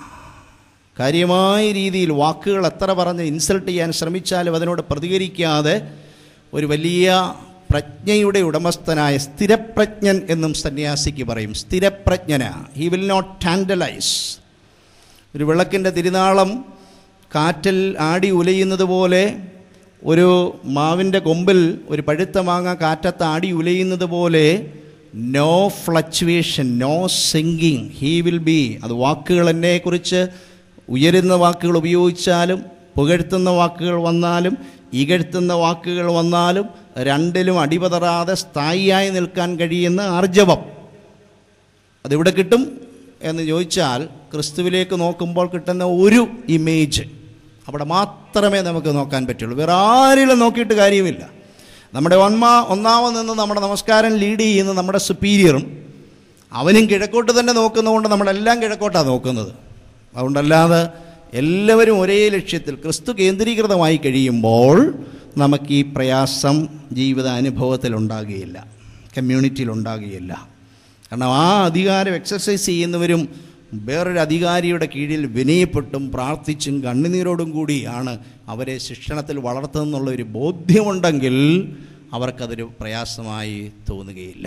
കാര്യമായ രീതിയിൽ വാക്കുകൾ എത്ര പറഞ്ഞ് ഇൻസൾട്ട് ചെയ്യാൻ ശ്രമിച്ചാലും അതിനോട് പ്രതികരിക്കാതെ ഒരു വലിയ പ്രജ്ഞയുടെ ഉടമസ്ഥനായ സ്ഥിരപ്രജ്ഞൻ എന്നും സന്യാസിക്ക് പറയും സ്ഥിരപ്രജ്ഞന ഹി വിൽ നോട്ട് ടാൻഡലൈസ് ഒരു വിളക്കിൻ്റെ തിരുനാളം കാറ്റിൽ ആടി ഉലയുന്നത് പോലെ ഒരു മാവിൻ്റെ കൊമ്പിൽ ഒരു പഴുത്ത മാങ്ങ കാറ്റത്ത് ആടി ഉലയുന്നത് പോലെ no fluctuation no sinking he will be അത് വാക്കുകൾ എന്നെക്കുറിച്ച് ഉയരുന്ന വാക്കുകൾ ഉപയോഗിച്ചാലും പുകഴ്ത്തുന്ന വാക്കുകൾ വന്നാലും ഇകഴ്ത്തുന്ന വാക്കുകൾ വന്നാലും രണ്ടിലും അടിപതറാതെ സ്ഥായിയായി നിൽക്കാൻ കഴിയുന്ന ആർജവം അതെവിടെ കിട്ടും എന്ന് ചോദിച്ചാൽ ക്രിസ്തുവിലേക്ക് നോക്കുമ്പോൾ കിട്ടുന്ന ഒരു ഇമേജ് അവിടെ മാത്രമേ നമുക്ക് നോക്കാൻ പറ്റുള്ളൂ വേറെ ആരിലും നോക്കിയിട്ട് കാര്യമില്ല നമ്മുടെ ഒന്നാ ഒന്നാമത് നിന്ന് നമ്മുടെ നമസ്കാരം ലീഡ് ചെയ്യുന്ന നമ്മുടെ സുപ്പീരിയറും അവനും കിഴക്കോട്ട് തന്നെ നോക്കുന്നതുകൊണ്ട് നമ്മളെല്ലാം കിഴക്കോട്ടാണ് നോക്കുന്നത് അതുകൊണ്ടല്ലാതെ എല്ലാവരും ഒരേ ലക്ഷ്യത്തിൽ ക്രിസ്തു കേന്ദ്രീകൃതമായി കഴിയുമ്പോൾ നമുക്ക് ഈ പ്രയാസം ജീവിത അനുഭവത്തിൽ ഉണ്ടാകുകയില്ല കമ്മ്യൂണിറ്റിയിൽ ഉണ്ടാകുകയില്ല കാരണം ആ അധികാരം എക്സസൈസ് ചെയ്യുന്നവരും വേറൊരു അധികാരിയുടെ കീഴിൽ വിനയപ്പെട്ടും പ്രാർത്ഥിച്ചും കണ്ണുനീരോടും കൂടിയാണ് അവരെ ശിക്ഷണത്തിൽ വളർത്തുന്നുള്ള ഒരു ബോധ്യമുണ്ടെങ്കിൽ അവർക്കതൊരു പ്രയാസമായി തോന്നുകയില്ല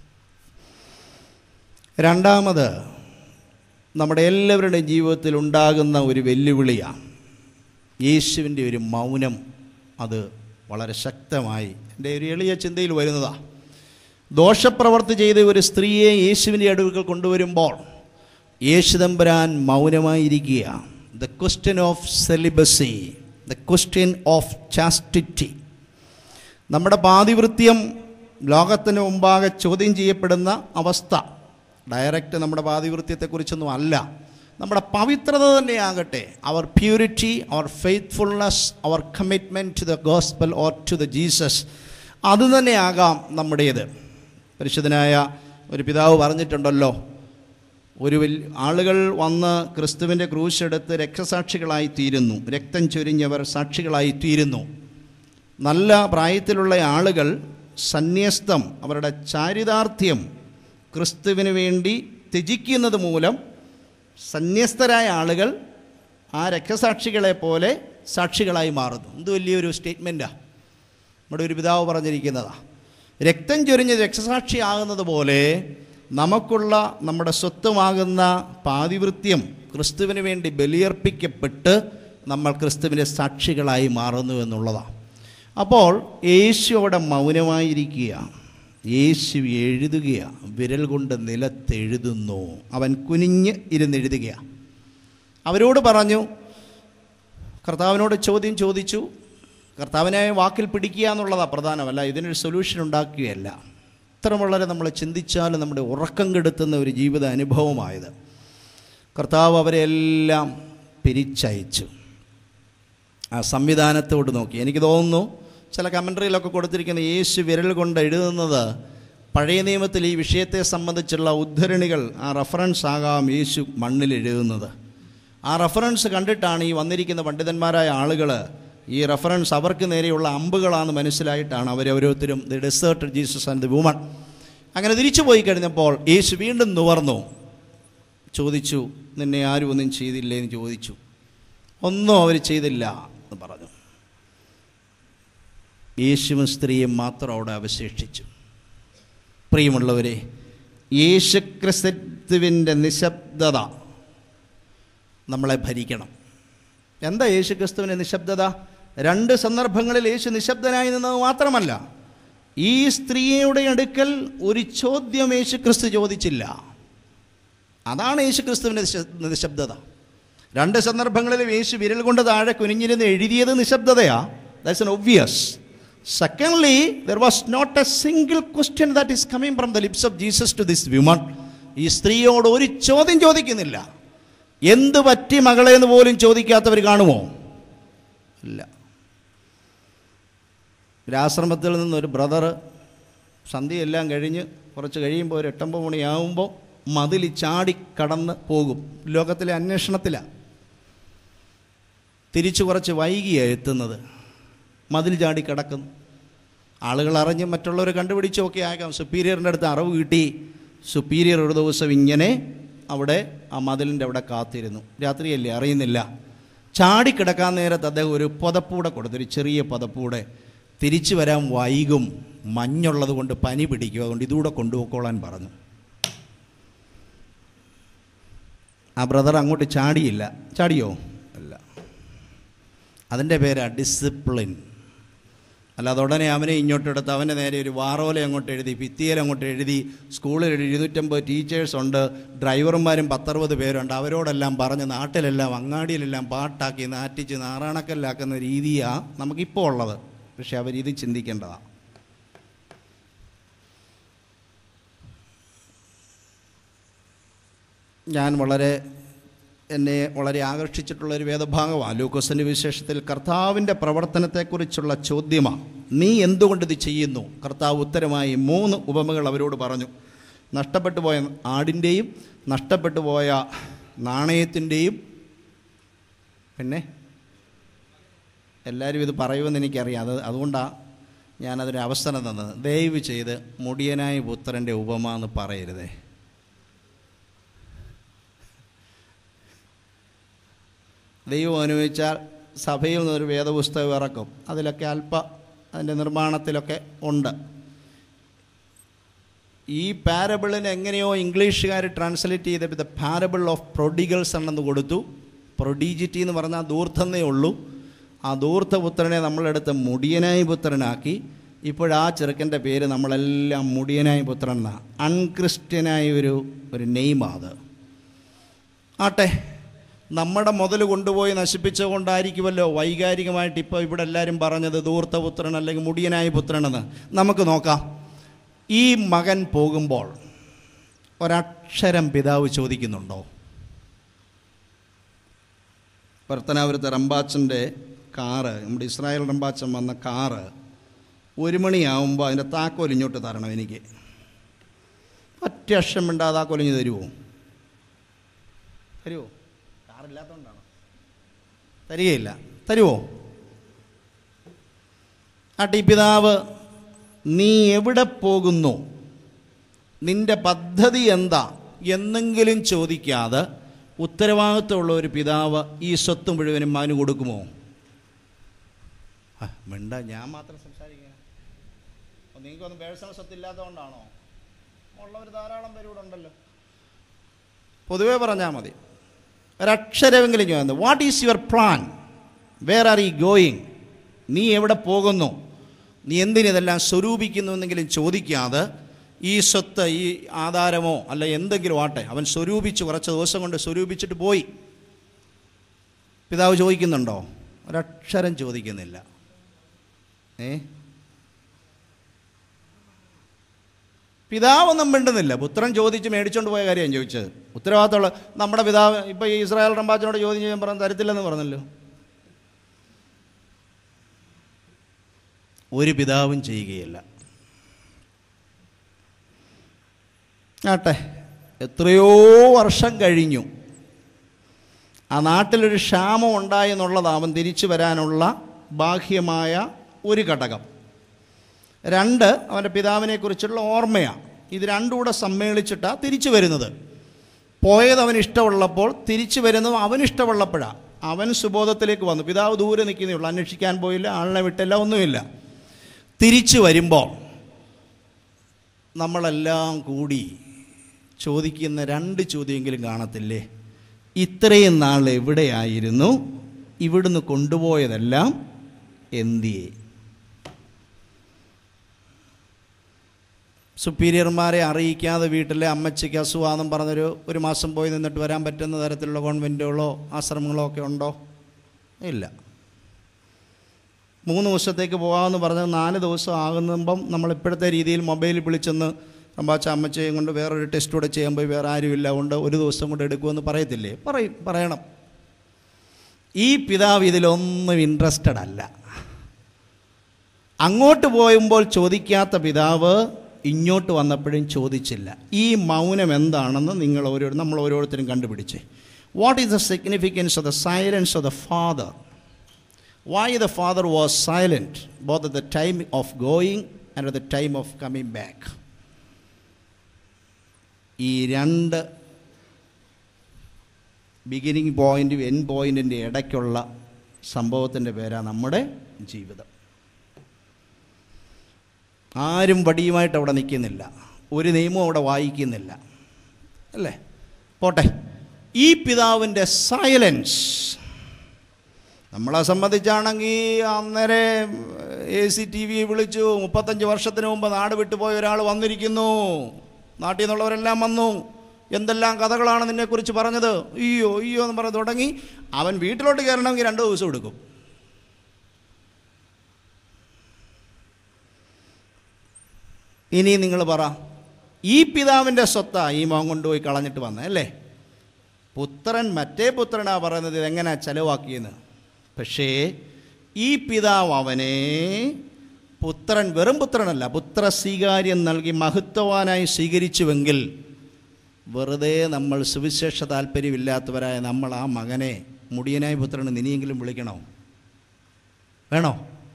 രണ്ടാമത് നമ്മുടെ എല്ലാവരുടെയും ജീവിതത്തിൽ ഉണ്ടാകുന്ന ഒരു വെല്ലുവിളിയാണ് യേശുവിൻ്റെ ഒരു മൗനം അത് വളരെ ശക്തമായി എൻ്റെ ഒരു എളിയ ചിന്തയിൽ വരുന്നതാണ് ദോഷപ്രവർത്തി ചെയ്ത ഒരു സ്ത്രീയെ യേശുവിൻ്റെ അടുക്കൽ കൊണ്ടുവരുമ്പോൾ യേശുദമ്പരാൻ മൗനമായിരിക്കുക the question of celibacy the question of chastity നമ്മുടെ പാതിവൃത്യം ലോകത്തിന് മുമ്പാകെ ചോദ്യം ചെയ്യപ്പെടുന്ന അവസ്ഥ ഡയറക്റ്റ് നമ്മുടെ പാതിവൃത്യത്തെക്കുറിച്ചൊന്നും അല്ല നമ്മുടെ പവിത്രത തന്നെയാകട്ടെ our purity our faithfulness our commitment to the gospel or to the Jesus അത് തന്നെയാകാം നമ്മുടേത് പരിശുദ്ധനായ ഒരു പിതാവ് പറഞ്ഞിട്ടുണ്ടല്ലോ ഒരു വലിയ ആളുകൾ വന്ന് ക്രിസ്തുവിൻ്റെ ക്രൂശെടുത്ത് രക്തസാക്ഷികളായി തീരുന്നു രക്തം ചൊരിഞ്ഞവർ സാക്ഷികളായി തീരുന്നു നല്ല പ്രായത്തിലുള്ള ആളുകൾ സന്യസ്തം അവരുടെ ചാരിതാർത്ഥ്യം ക്രിസ്തുവിന് വേണ്ടി ത്യജിക്കുന്നത് മൂലം സന്യസ്തരായ ആളുകൾ ആ രക്തസാക്ഷികളെ പോലെ സാക്ഷികളായി മാറുന്നു എന്ത് വലിയൊരു സ്റ്റേറ്റ്മെൻറ്റാണ് നമ്മുടെ ഒരു പിതാവ് പറഞ്ഞിരിക്കുന്നതാണ് രക്തം ചൊരിഞ്ഞ് രക്തസാക്ഷിയാകുന്നത് പോലെ നമുക്കുള്ള നമ്മുടെ സ്വത്വമാകുന്ന പാതിവൃത്യം ക്രിസ്തുവിന് വേണ്ടി ബലിയർപ്പിക്കപ്പെട്ട് നമ്മൾ ക്രിസ്തുവിൻ്റെ സാക്ഷികളായി മാറുന്നു എന്നുള്ളതാണ് അപ്പോൾ യേശു അവിടെ മൗനമായിരിക്കുക യേശു എഴുതുകയാണ് വിരൽ കൊണ്ട് നിലത്തെഴുതുന്നു അവൻ കുനിഞ്ഞ് ഇരുന്നെഴുതുകയാണ് അവരോട് പറഞ്ഞു കർത്താവിനോട് ചോദ്യം ചോദിച്ചു കർത്താവിനെ വാക്കിൽ പിടിക്കുക എന്നുള്ളതാണ് പ്രധാനമല്ല ഇതിനൊരു സൊല്യൂഷൻ ഉണ്ടാക്കുകയല്ല ഇത്ര വളരെ നമ്മൾ ചിന്തിച്ചാൽ നമ്മുടെ ഉറക്കം കെടുത്തുന്ന ഒരു ജീവിത അനുഭവമായത് കർത്താവ് അവരെ എല്ലാം പിരിച്ചയച്ചു ആ സംവിധാനത്തോട് നോക്കി എനിക്ക് തോന്നുന്നു ചില കമൻട്രിയിലൊക്കെ കൊടുത്തിരിക്കുന്ന യേശു വിരൽ കൊണ്ട് എഴുതുന്നത് പഴയ നിയമത്തിൽ ഈ വിഷയത്തെ സംബന്ധിച്ചുള്ള ഉദ്ധരണികൾ ആ റഫറൻസ് ആകാം യേശു മണ്ണിൽ എഴുതുന്നത് ആ റഫറൻസ് കണ്ടിട്ടാണ് ഈ വന്നിരിക്കുന്ന പണ്ഡിതന്മാരായ ആളുകൾ ഈ റഫറൻസ് അവർക്ക് നേരെയുള്ള അമ്പുകളാണെന്ന് മനസ്സിലായിട്ടാണ് അവരോരോരുത്തരും the desert Jesus and the woman അങ്ങനെ തിരിച്ചു പോയി കഴിഞ്ഞപ്പോൾ യേശു വീണ്ടും നുവർന്നു ചോദിച്ചു നിന്നെ ആരും ഒന്നും ചെയ്തില്ലേ എന്ന് ചോദിച്ചു ഒന്നും അവർ ചെയ്തില്ല എന്ന് പറഞ്ഞു യേശുവും സ്ത്രീയും മാത്രം അവിടെ അവശേഷിച്ചു പ്രിയമുള്ളവരെ യേശുക്രിസ്തുവിൻ്റെ നിശബ്ദത നമ്മളെ ഭരിക്കണം എന്താ യേശുക്രിസ്തുവിൻ്റെ നിശബ്ദത രണ്ട് സന്ദർഭങ്ങളിൽ യേശു നിശബ്ദനായി നിന്നത് മാത്രമല്ല ഈ സ്ത്രീയുടെ അടുക്കൽ ഒരു ചോദ്യം യേശുക്രിസ്തു ചോദിച്ചില്ല അതാണ് യേശുക്രിസ്തുവിൻ്റെ നിശ- നിശബ്ദത രണ്ട് സന്ദർഭങ്ങളിലും യേശു വിരൽ കൊണ്ട് താഴെ കുനിഞ്ഞിരുന്ന് എഴുതിയത് നിശബ്ദതയാ that's an obvious secondly there was not a single question that is coming from the lips of Jesus to this women ഈ സ്ത്രീയോട് ഒരു ചോദ്യം ചോദിക്കുന്നില്ല എന്ത് പറ്റി മകളെ എന്ന് പോലും ചോദിക്കാത്തവർ കാണുമോ ഇല്ല ഒരാശ്രമത്തിൽ നിന്നൊരു ബ്രദർ സന്ധ്യയെല്ലാം കഴിഞ്ഞ് കുറച്ച് കഴിയുമ്പോൾ ഒരു എട്ടൊമ്പത് മണിയാവുമ്പോൾ മതിൽ ചാടി കടന്ന് പോകും ലോകത്തിലെ അന്വേഷണത്തിലാണ് തിരിച്ചു കുറച്ച് വൈകിയാണ് എത്തുന്നത് മതിൽ ചാടി കിടക്കുന്നു ആളുകൾ അറിഞ്ഞ് മറ്റുള്ളവരെ കണ്ടുപിടിച്ചൊക്കെ ആക്കാം സുപ്പീരിയറിൻ്റെ അടുത്ത് അറിവ് കിട്ടി സുപ്പീരിയർ ഒരു ദിവസം ഇങ്ങനെ അവിടെ ആ മതിലിൻ്റെ അവിടെ കാത്തിരുന്നു രാത്രിയല്ലേ അറിയുന്നില്ല ചാടിക്കിടക്കാൻ നേരത്ത് അദ്ദേഹം ഒരു പുതപ്പൂടെ കൊടുത്തു ഒരു ചെറിയ പുതപ്പൂടെ തിരിച്ചു വരാൻ വൈകും മഞ്ഞുള്ളത് കൊണ്ട് പനി പിടിക്കും അതുകൊണ്ട് ഇതുകൂടെ കൊണ്ടുപോയിക്കോളാൻ പറഞ്ഞു ആ ബ്രദർ അങ്ങോട്ട് ചാടിയില്ല ചാടിയോ അല്ല അതിൻ്റെ പേരാ ഡിസിപ്ലിൻ അല്ലാതെ ഉടനെ അവനെ ഇങ്ങോട്ടെടുത്ത് അവൻ്റെ നേരെ ഒരു വാറോല അങ്ങോട്ട് എഴുതി ഭിത്തിയിൽ അങ്ങോട്ട് എഴുതി സ്കൂളിൽ ഒരു ഇരുന്നൂറ്റമ്പത് ടീച്ചേഴ്സ് ഉണ്ട് ഡ്രൈവർമാരും പത്തറുപത് പേരുണ്ട് അവരോടെല്ലാം പറഞ്ഞ് നാട്ടിലെല്ലാം അങ്ങാടിയിലെല്ലാം പാട്ടാക്കി നാറ്റിച്ച് നാറാണക്കല്ലാക്കുന്ന രീതിയാണ് നമുക്കിപ്പോൾ ഉള്ളത് പക്ഷെ അവരിത് ചിന്തിക്കേണ്ടതാണ് ഞാൻ വളരെ എന്നെ വളരെ ആകർഷിച്ചിട്ടുള്ള ഒരു വേദഭാഗമാണ് ലൂക്കോസിൻ്റെ വിശേഷത്തിൽ കർത്താവിൻ്റെ പ്രവർത്തനത്തെക്കുറിച്ചുള്ള ചോദ്യമാണ് നീ എന്തുകൊണ്ട് ഇത് ചെയ്യുന്നു കർത്താവ് ഉത്തരമായി മൂന്ന് ഉപമകൾ അവരോട് പറഞ്ഞു നഷ്ടപ്പെട്ടു പോയ ആടിൻ്റെയും നഷ്ടപ്പെട്ടു പോയ നാണയത്തിൻ്റെയും പിന്നെ എല്ലാവരും ഇത് പറയുമെന്ന് എനിക്കറിയാം അത് അതുകൊണ്ടാണ് ഞാനതിന് അവസരം തന്നത് ദയവ് ചെയ്ത് മുടിയനായ പുത്രൻ്റെ ഉപമ എന്ന് പറയരുതേ ദൈവം അനുവദിച്ചാൽ സഭയിൽ നിന്നൊരു വേദപുസ്തകം ഇറക്കും അതിലൊക്കെ അല്പ അതിൻ്റെ നിർമ്മാണത്തിലൊക്കെ ഉണ്ട് ഈ പാരബിളിന് എങ്ങനെയോ ഇംഗ്ലീഷുകാർ ട്രാൻസ്ലേറ്റ് ചെയ്ത് ദ പാരബിൾ ഓഫ് പ്രൊഡിഗൽസ് എന്നെന്ന് കൊടുത്തു പ്രൊഡീജിറ്റി എന്ന് പറഞ്ഞാൽ ദൂർത്തന്നേ ഉള്ളൂ ആ ദൂർത്തപുത്രനെ നമ്മളെടുത്ത് മുടിയനായി പുത്രനാക്കി ഇപ്പോഴാ ചെറുക്കൻ്റെ പേര് നമ്മളെല്ലാം മുടിയനായി പുത്രൻ എന്നാണ് അൺക്രിസ്ത്യനായ ഒരു ഒരു നെയ്മാണ് അത് ആട്ടെ നമ്മുടെ മുതൽ കൊണ്ടുപോയി നശിപ്പിച്ചുകൊണ്ടായിരിക്കുമല്ലോ വൈകാരികമായിട്ട് ഇപ്പോൾ ഇവിടെ എല്ലാവരും പറഞ്ഞത് ദൂർത്തപുത്രൻ അല്ലെങ്കിൽ മുടിയനായ പുത്രനെന്ന് നമുക്ക് നോക്കാം ഈ മകൻ പോകുമ്പോൾ ഒരക്ഷരം പിതാവ് ചോദിക്കുന്നുണ്ടോ ഭർത്തനാപുരത്തെ റമ്പാച്ചൻ്റെ കാറ് നമ്മുടെ ഇസ്രായേൽ റമ്പാച്ചൻ വന്ന കാറ് ഒരു മണിയാവുമ്പോൾ അതിൻ്റെ താക്കോൽ ഇങ്ങോട്ട് തരണം എനിക്ക് ഒറ്റ അക്ഷം മിണ്ടാതെ താക്കോലിഞ്ഞ് തരുമോ തരുമോ കാറില്ലാത്തതുകൊണ്ടാണോ തരികയില്ല തരുമോ ആട്ടി പിതാവ് നീ എവിടെ പോകുന്നു നിന്റെ പദ്ധതി എന്താ എന്നെങ്കിലും ചോദിക്കാതെ ഉത്തരവാദിത്തമുള്ള ഒരു പിതാവ് ഈ സ്വത്ത് മുഴുവനും മകന് കൊടുക്കുമോ ആ, മിണ്ട ഞാൻ മാത്രം സംസാരിക്കുക നിങ്ങൾക്കൊന്നും പേഴ്സണൽ സ്വത്ത് ഇല്ലാത്തതുകൊണ്ടാണോ ഉള്ളവർ ധാരാളം പേര് ഇവിടെ ഉണ്ടല്ലോ പൊതുവേ പറഞ്ഞാൽ മതി ഒരക്ഷരമെങ്കിലും ഞാൻ what is your plan where are you going നീ എവിടെ പോകുന്നു നീ എന്തിനിതെല്ലാം സ്വരൂപിക്കുന്നു എന്നെങ്കിലും ചോദിക്കാതെ ഈ സ്വത്ത് ഈ ആധാരമോ അല്ല എന്തെങ്കിലും ആട്ടെ അവൻ സ്വരൂപിച്ച് കുറച്ച് ദിവസം കൊണ്ട് സ്വരൂപിച്ചിട്ട് പോയി പിതാവ് ചോദിക്കുന്നുണ്ടോ ഒരക്ഷരം ചോദിക്കുന്നില്ല ഏ പിതാവൊന്നും മിണ്ടുന്നില്ല പുത്രൻ ചോദിച്ച് മേടിച്ചുകൊണ്ട് പോയ കാര്യം ഞാൻ ചോദിച്ചത് ഉത്തരവാദിത്തമുള്ള നമ്മുടെ പിതാവ് ഇപ്പോൾ ഈ ഇസ്രായേൽ റമ്പാച്ചനോട് ചോദ്യം ചെയ്യാൻ പറഞ്ഞ് തരത്തില്ലെന്ന് പറഞ്ഞല്ലോ ഒരു പിതാവും ചെയ്യുകയില്ല ആട്ടെ എത്രയോ വർഷം കഴിഞ്ഞു ആ നാട്ടിലൊരു ക്ഷാമം ഉണ്ടായി എന്നുള്ളത് അവൻ തിരിച്ചു വരാനുള്ള ബാഹ്യമായ ഒരു ഘടകം രണ്ട് അവൻ്റെ പിതാവിനെക്കുറിച്ചുള്ള ഓർമ്മയാണ് ഇത് രണ്ടും കൂടെ സമ്മേളിച്ചിട്ടാണ് തിരിച്ചു വരുന്നത് പോയത് അവന് ഇഷ്ടമുള്ളപ്പോൾ തിരിച്ചു വരുന്നത് അവന് ഇഷ്ടമുള്ളപ്പോഴാണ് അവൻ സുബോധത്തിലേക്ക് വന്നു പിതാവ് ദൂരെ നിൽക്കുന്നേ ഉള്ളൂ അന്വേഷിക്കാൻ പോയില്ല ആളിനെ വിട്ടില്ല ഒന്നുമില്ല തിരിച്ചു വരുമ്പോൾ നമ്മളെല്ലാം കൂടി ചോദിക്കുന്ന രണ്ട് ചോദ്യമെങ്കിലും കാണത്തില്ലേ ഇത്രയും നാൾ എവിടെയായിരുന്നു ഇവിടുന്ന് കൊണ്ടുപോയതെല്ലാം എന്തിയെ സുപ്പീരിയർമാരെ അറിയിക്കാതെ വീട്ടിലെ അമ്മച്ചിക്ക് അസുഖാന്നും പറഞ്ഞൊരു ഒരു മാസം പോയി നിന്നിട്ട് വരാൻ പറ്റുന്ന തരത്തിലുള്ള കോൺവെൻറ്റുകളോ ആശ്രമങ്ങളോ ഒക്കെ ഉണ്ടോ ഇല്ല മൂന്ന് ദിവസത്തേക്ക് പോകാമെന്ന് പറഞ്ഞ് നാല് ദിവസം ആകുമ്പം നമ്മൾ ഇപ്പോഴത്തെ രീതിയിൽ മൊബൈലിൽ വിളിച്ചെന്ന് റമ്പാച്ച അമ്മച്ചയും കൊണ്ട് വേറൊരു ടെസ്റ്റ് കൂടെ ചെയ്യാൻ പോയി വേറെ ആരുമില്ല കൊണ്ട് ഒരു ദിവസം കൊണ്ട് എടുക്കുമെന്ന് പറയത്തില്ലേ പറയും പറയണം ഈ പിതാവ് ഇതിലൊന്നും ഇൻട്രസ്റ്റഡ് അല്ല അങ്ങോട്ട് പോയുമ്പോൾ ചോദിക്കാത്ത പിതാവ് ഇങ്ങോട്ട് വന്നപ്പോഴും ചോദിച്ചില്ല ഈ മൗനം എന്താണെന്ന് നിങ്ങൾ ഓരോ നമ്മൾ ഓരോരുത്തരും കണ്ടുപിടിച്ചേ what is the significance of the silence of the father why the father was silent both at the time of going and at the time of coming back ഈ രണ്ട് ബിഗിനിങ് പോയിൻറ്റും എൻ പോയിൻറ്റിൻ്റെ ഇടയ്ക്കുള്ള സംഭവത്തിൻ്റെ പേരാണ് നമ്മുടെ ജീവിതം ആരും വടിയുമായിട്ട് അവിടെ നിൽക്കുന്നില്ല ഒരു നിയമവും അവിടെ വായിക്കുന്നില്ല അല്ലേ പോട്ടെ ഈ പിതാവിൻ്റെ സൈലൻസ് നമ്മളെ സംബന്ധിച്ചാണെങ്കിൽ അന്നേരം എ സി ടി വി വിളിച്ചു മുപ്പത്തഞ്ച് വർഷത്തിന് മുമ്പ് നാട് വിട്ടുപോയ ഒരാൾ വന്നിരിക്കുന്നു നാട്ടിൽ നിന്നുള്ളവരെല്ലാം വന്നു എന്തെല്ലാം കഥകളാണ് നിന്നെക്കുറിച്ച് പറഞ്ഞത് അയ്യോ അയ്യോ എന്ന് പറഞ്ഞ് തുടങ്ങി അവൻ വീട്ടിലോട്ട് കയറണമെങ്കിൽ രണ്ട് ദിവസം എടുക്കും ഇനി നിങ്ങൾ പറ ഈ പിതാവിൻ്റെ സ്വത്താ ഈ മോൻ കൊണ്ടുപോയി കളഞ്ഞിട്ട് വന്നത് അല്ലേ പുത്രൻ മറ്റേ പുത്രനാ പറയുന്നത് ഇതെങ്ങനെയാ ചെലവാക്കിയെന്ന് പക്ഷേ ഈ പിതാവ് അവനെ പുത്രൻ വെറും പുത്രനല്ല പുത്ര സ്വീകാര്യം നൽകി മഹത്വവാനായി സ്വീകരിച്ചുവെങ്കിൽ വെറുതെ നമ്മൾ സുവിശേഷ താല്പര്യമില്ലാത്തവരായ നമ്മൾ ആ മകനെ മുടിയനായ പുത്രന് നിനിയെങ്കിലും വിളിക്കണോ വേണോ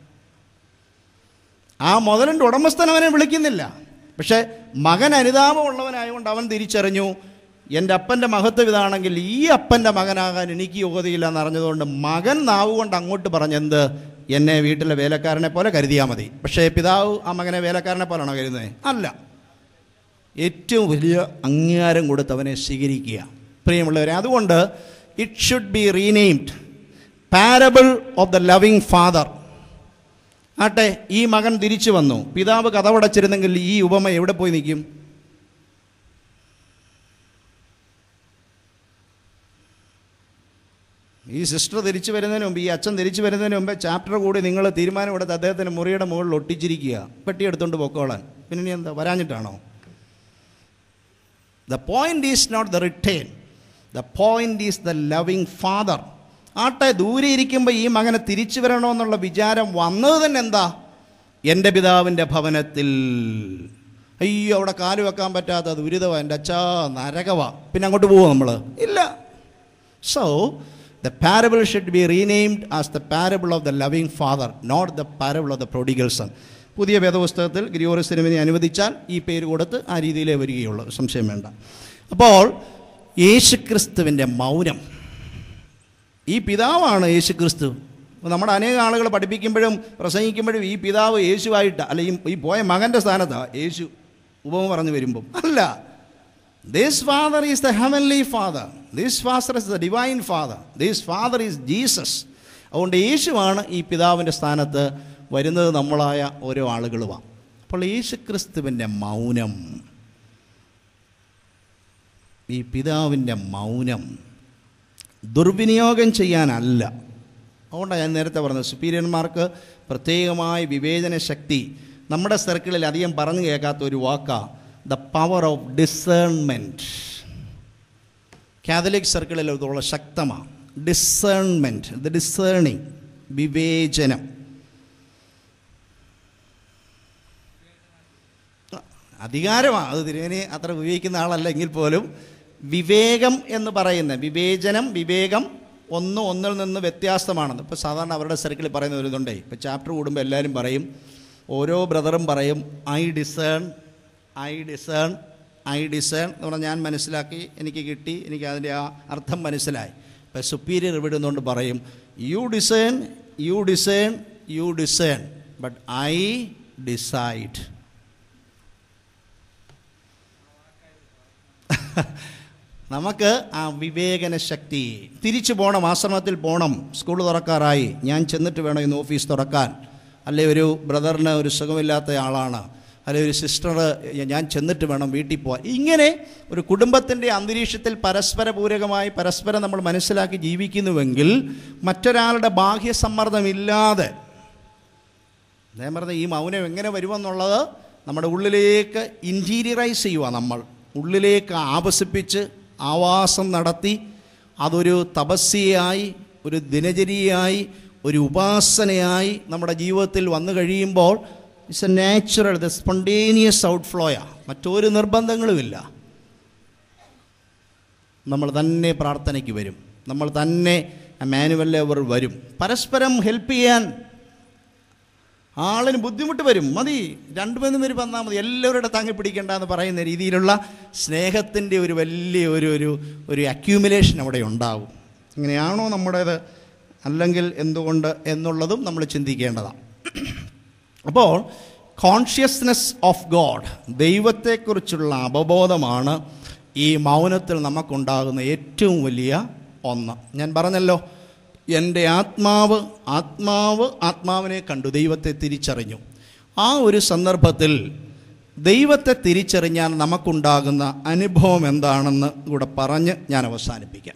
ആ മുതലിൻ്റെ ഉടമസ്ഥൻ അവനെ വിളിക്കുന്നില്ല പക്ഷേ മകൻ അനുതാപമുള്ളവനായതുകൊണ്ട് അവൻ തിരിച്ചറിഞ്ഞു എൻ്റെ അപ്പൻ്റെ മഹത്വം ഇതാണെങ്കിൽ ഈ അപ്പൻ്റെ മകനാകാൻ എനിക്ക് യോഗ്യതയില്ല എന്ന് അറിഞ്ഞതുകൊണ്ട് മകൻ നാവ് കൊണ്ട് അങ്ങോട്ട് പറഞ്ഞെന്ത് എന്നെ വീട്ടിലെ വേലക്കാരനെ പോലെ കരുതിയാൽ മതി പക്ഷേ പിതാവ് ആ മകനെ വേലക്കാരനെ പോലാണോ കരുതുന്നത് അല്ല ഏറ്റവും വലിയ അംഗീകാരം കൊടുത്ത് അവനെ സ്വീകരിക്കുക പ്രിയമുള്ളവരെ അതുകൊണ്ട് it should be renamed parable of the loving father ആട്ടെ ഈ മകൻ തിരിച്ചു വന്നു പിതാവ് കഥവടച്ചിരുന്നെങ്കിൽ ഈ ഉപമ എവിടെ പോയി നിൽക്കും ഈ സിസ്റ്റർ തിരിച്ചു വരുന്നതിന് മുമ്പ് ഈ അച്ഛൻ തിരിച്ചു വരുന്നതിന് മുമ്പ് ചാപ്റ്റർ കൂടി നിങ്ങൾ തീരുമാനമെടുത്ത് അദ്ദേഹത്തിൻ്റെ മുറിയുടെ മുകളിൽ ഒട്ടിച്ചിരിക്കുക പെട്ടി എടുത്തുകൊണ്ട് പൊക്കോളാൻ പിന്നെ ഇനി എന്താ വരാഞ്ഞിട്ടാണോ the point is not the return the point is the loving father ആട്ടെ ദൂരെ ഇരിക്കുമ്പോൾ ഈ മകനെ തിരിച്ചു വരണമെന്നുള്ള വിചാരം വന്നത് തന്നെ എന്താ എൻ്റെ പിതാവിൻ്റെ ഭവനത്തിൽ അയ്യോ അവിടെ കാല് വെക്കാൻ പറ്റാത്ത ദുരിതമാണ് എൻ്റെ അച്ഛാ നരകവാ പിന്നെ അങ്ങോട്ട് പോവോ നമ്മൾ ഇല്ല so the parable should be renamed as the parable of the loving father not the parable of the prodigal son പുതിയ വേദപുസ്തകത്തിൽ ഗ്രിയോറി സിനിമനെ അനുവദിച്ചാൽ ഈ പേര് കൊടുത്ത് ആ രീതിയിലേ വരികയുള്ളൂ സംശയം വേണ്ട അപ്പോൾ യേശുക്രിസ്തുവിൻ്റെ മൗനം ഈ പിതാവാണ് യേശുക്രിസ്തു നമ്മുടെ അനേക ആളുകൾ പഠിപ്പിക്കുമ്പോഴും പ്രസംഗിക്കുമ്പോഴും ഈ പിതാവ് യേശുവായിട്ട് അല്ല ഈ ഈ പോയ മകൻ്റെ സ്ഥാനത്താണ് യേശു ഉപമ പറഞ്ഞു വരുമ്പം അല്ല this father is the heavenly father this father is the divine father this father is Jesus അതുകൊണ്ട് യേശുവാണ് ഈ പിതാവിൻ്റെ സ്ഥാനത്ത് വരുന്നത് നമ്മളായ ഓരോ ആളുകളുമാണ് അപ്പോൾ യേശുക്രിസ്തുവിൻ്റെ മൗനം ഈ പിതാവിൻ്റെ മൗനം ദുർവിനിയോഗം ചെയ്യാനല്ല അതുകൊണ്ടാണ് ഞാൻ നേരത്തെ പറഞ്ഞത് സുപ്പീരിയന്മാർക്ക് പ്രത്യേകമായ വിവേചന ശക്തി നമ്മുടെ സർക്കിളിൽ അധികം പറഞ്ഞു കേൾക്കാത്ത ഒരു വാക്കാണ് the power of discernment Catholic സർക്കിളിൽ ഇതുള്ള ശക്തമാണ് ഡിസേൺമെൻറ്റ് ദ ഡിസേണിങ് വിവേചനം അധികാരമാണ് അത് തിരുവേനി അത്ര വിവേകിക്കുന്ന ആളല്ല എങ്കിൽ പോലും വിവേകം എന്ന് പറയുന്ന വിവേചനം വിവേകം ഒന്ന് ഒന്നിൽ നിന്ന് വ്യത്യാസമാണെന്ന് ഇപ്പോൾ സാധാരണ അവരുടെ സർക്കിളിൽ പറയുന്ന ഒരു ഇതുണ്ടേ ഇപ്പോൾ ചാപ്റ്റർ കൂടുമ്പോൾ എല്ലാവരും പറയും ഓരോ ബ്രദറും പറയും I discern I discern I discern എന്ന് പറഞ്ഞാൽ ഞാൻ മനസ്സിലാക്കി എനിക്ക് കിട്ടി എനിക്ക് അതിൻ്റെ ആ അർത്ഥം മനസ്സിലായി ഇപ്പോൾ സുപ്പീരിയർ വിടുന്നുകൊണ്ട് പറയും you discern you discern you discern but I decide നമുക്ക് ആ വിവേചന ശക്തി തിരിച്ചു പോകണം ആശ്രമത്തിൽ പോകണം സ്കൂൾ തുറക്കാറായി ഞാൻ ചെന്നിട്ട് വേണം ഇന്ന് ഓഫീസ് തുറക്കാൻ അല്ലെ ഒരു ബ്രദറിന് ഒരു സുഖമില്ലാത്ത ആളാണ് അല്ലെ ഒരു സിസ്റ്റർ ഞാൻ ചെന്നിട്ട് വേണം വീട്ടിൽ പോകാൻ ഇങ്ങനെ ഒരു കുടുംബത്തിൻ്റെ അന്തരീക്ഷത്തിൽ പരസ്പര പൂരകമായി പരസ്പരം നമ്മൾ മനസ്സിലാക്കി ജീവിക്കുന്നുവെങ്കിൽ മറ്റൊരാളുടെ ബാഹ്യ സമ്മർദ്ദമില്ലാതെ ഞാൻ പറഞ്ഞ ഈ മൗനം എങ്ങനെ വരുമെന്നുള്ളത് നമ്മുടെ ഉള്ളിലേക്ക് ഇൻറ്റീരിയറൈസ് ചെയ്യുക നമ്മൾ ഉള്ളിലേക്ക് ആവസിപ്പിച്ച് ആവാസം നടത്തി അതൊരു തപസ്യയായി ഒരു ദിനചര്യയായി ഒരു ഉപാസനയായി നമ്മുടെ ജീവിതത്തിൽ വന്നു കഴിയുമ്പോൾ it's a natural the spontaneous ഔട്ട്ഫ്ലോയാണ് മറ്റൊരു നിർബന്ധങ്ങളുമില്ല നമ്മൾ തന്നെ പ്രാർത്ഥനയ്ക്ക് വരും നമ്മൾ തന്നെ മാനുവൽ അവർ വരും പരസ്പരം ഹെൽപ്പ് ചെയ്യാൻ ആളിന് ബുദ്ധിമുട്ട് വരും മതി രണ്ടു മൂന്ന് പേര് വന്നാൽ മതി എല്ലാവരുടെ താങ്ങി പിടിക്കേണ്ട എന്ന് പറയുന്ന രീതിയിലുള്ള സ്നേഹത്തിൻ്റെ ഒരു വലിയ ഒരു ഒരു ഒരു അക്യൂമുലേഷൻ അവിടെ ഉണ്ടാവും ഇങ്ങനെയാണോ നമ്മുടേത് അല്ലെങ്കിൽ എന്തുകൊണ്ട് എന്നുള്ളതും നമ്മൾ ചിന്തിക്കേണ്ടതാണ് അപ്പോൾ കോൺഷ്യസ്നെസ് ഓഫ് ഗോഡ് ദൈവത്തെക്കുറിച്ചുള്ള അവബോധമാണ് ഈ മൗനത്തിൽ നമുക്കുണ്ടാകുന്ന ഏറ്റവും വലിയ ഒന്ന് ഞാൻ പറഞ്ഞല്ലോ എൻ്റെ ആത്മാവ് ആത്മാവ് ആത്മാവിനെ കണ്ടു ദൈവത്തെ തിരിച്ചറിഞ്ഞു ആ ഒരു സന്ദർഭത്തിൽ ദൈവത്തെ തിരിച്ചറിഞ്ഞാൽ നമുക്കുണ്ടാകുന്ന അനുഭവം എന്താണെന്ന് കൂടെ പറഞ്ഞ് ഞാൻ അവസാനിപ്പിക്കാം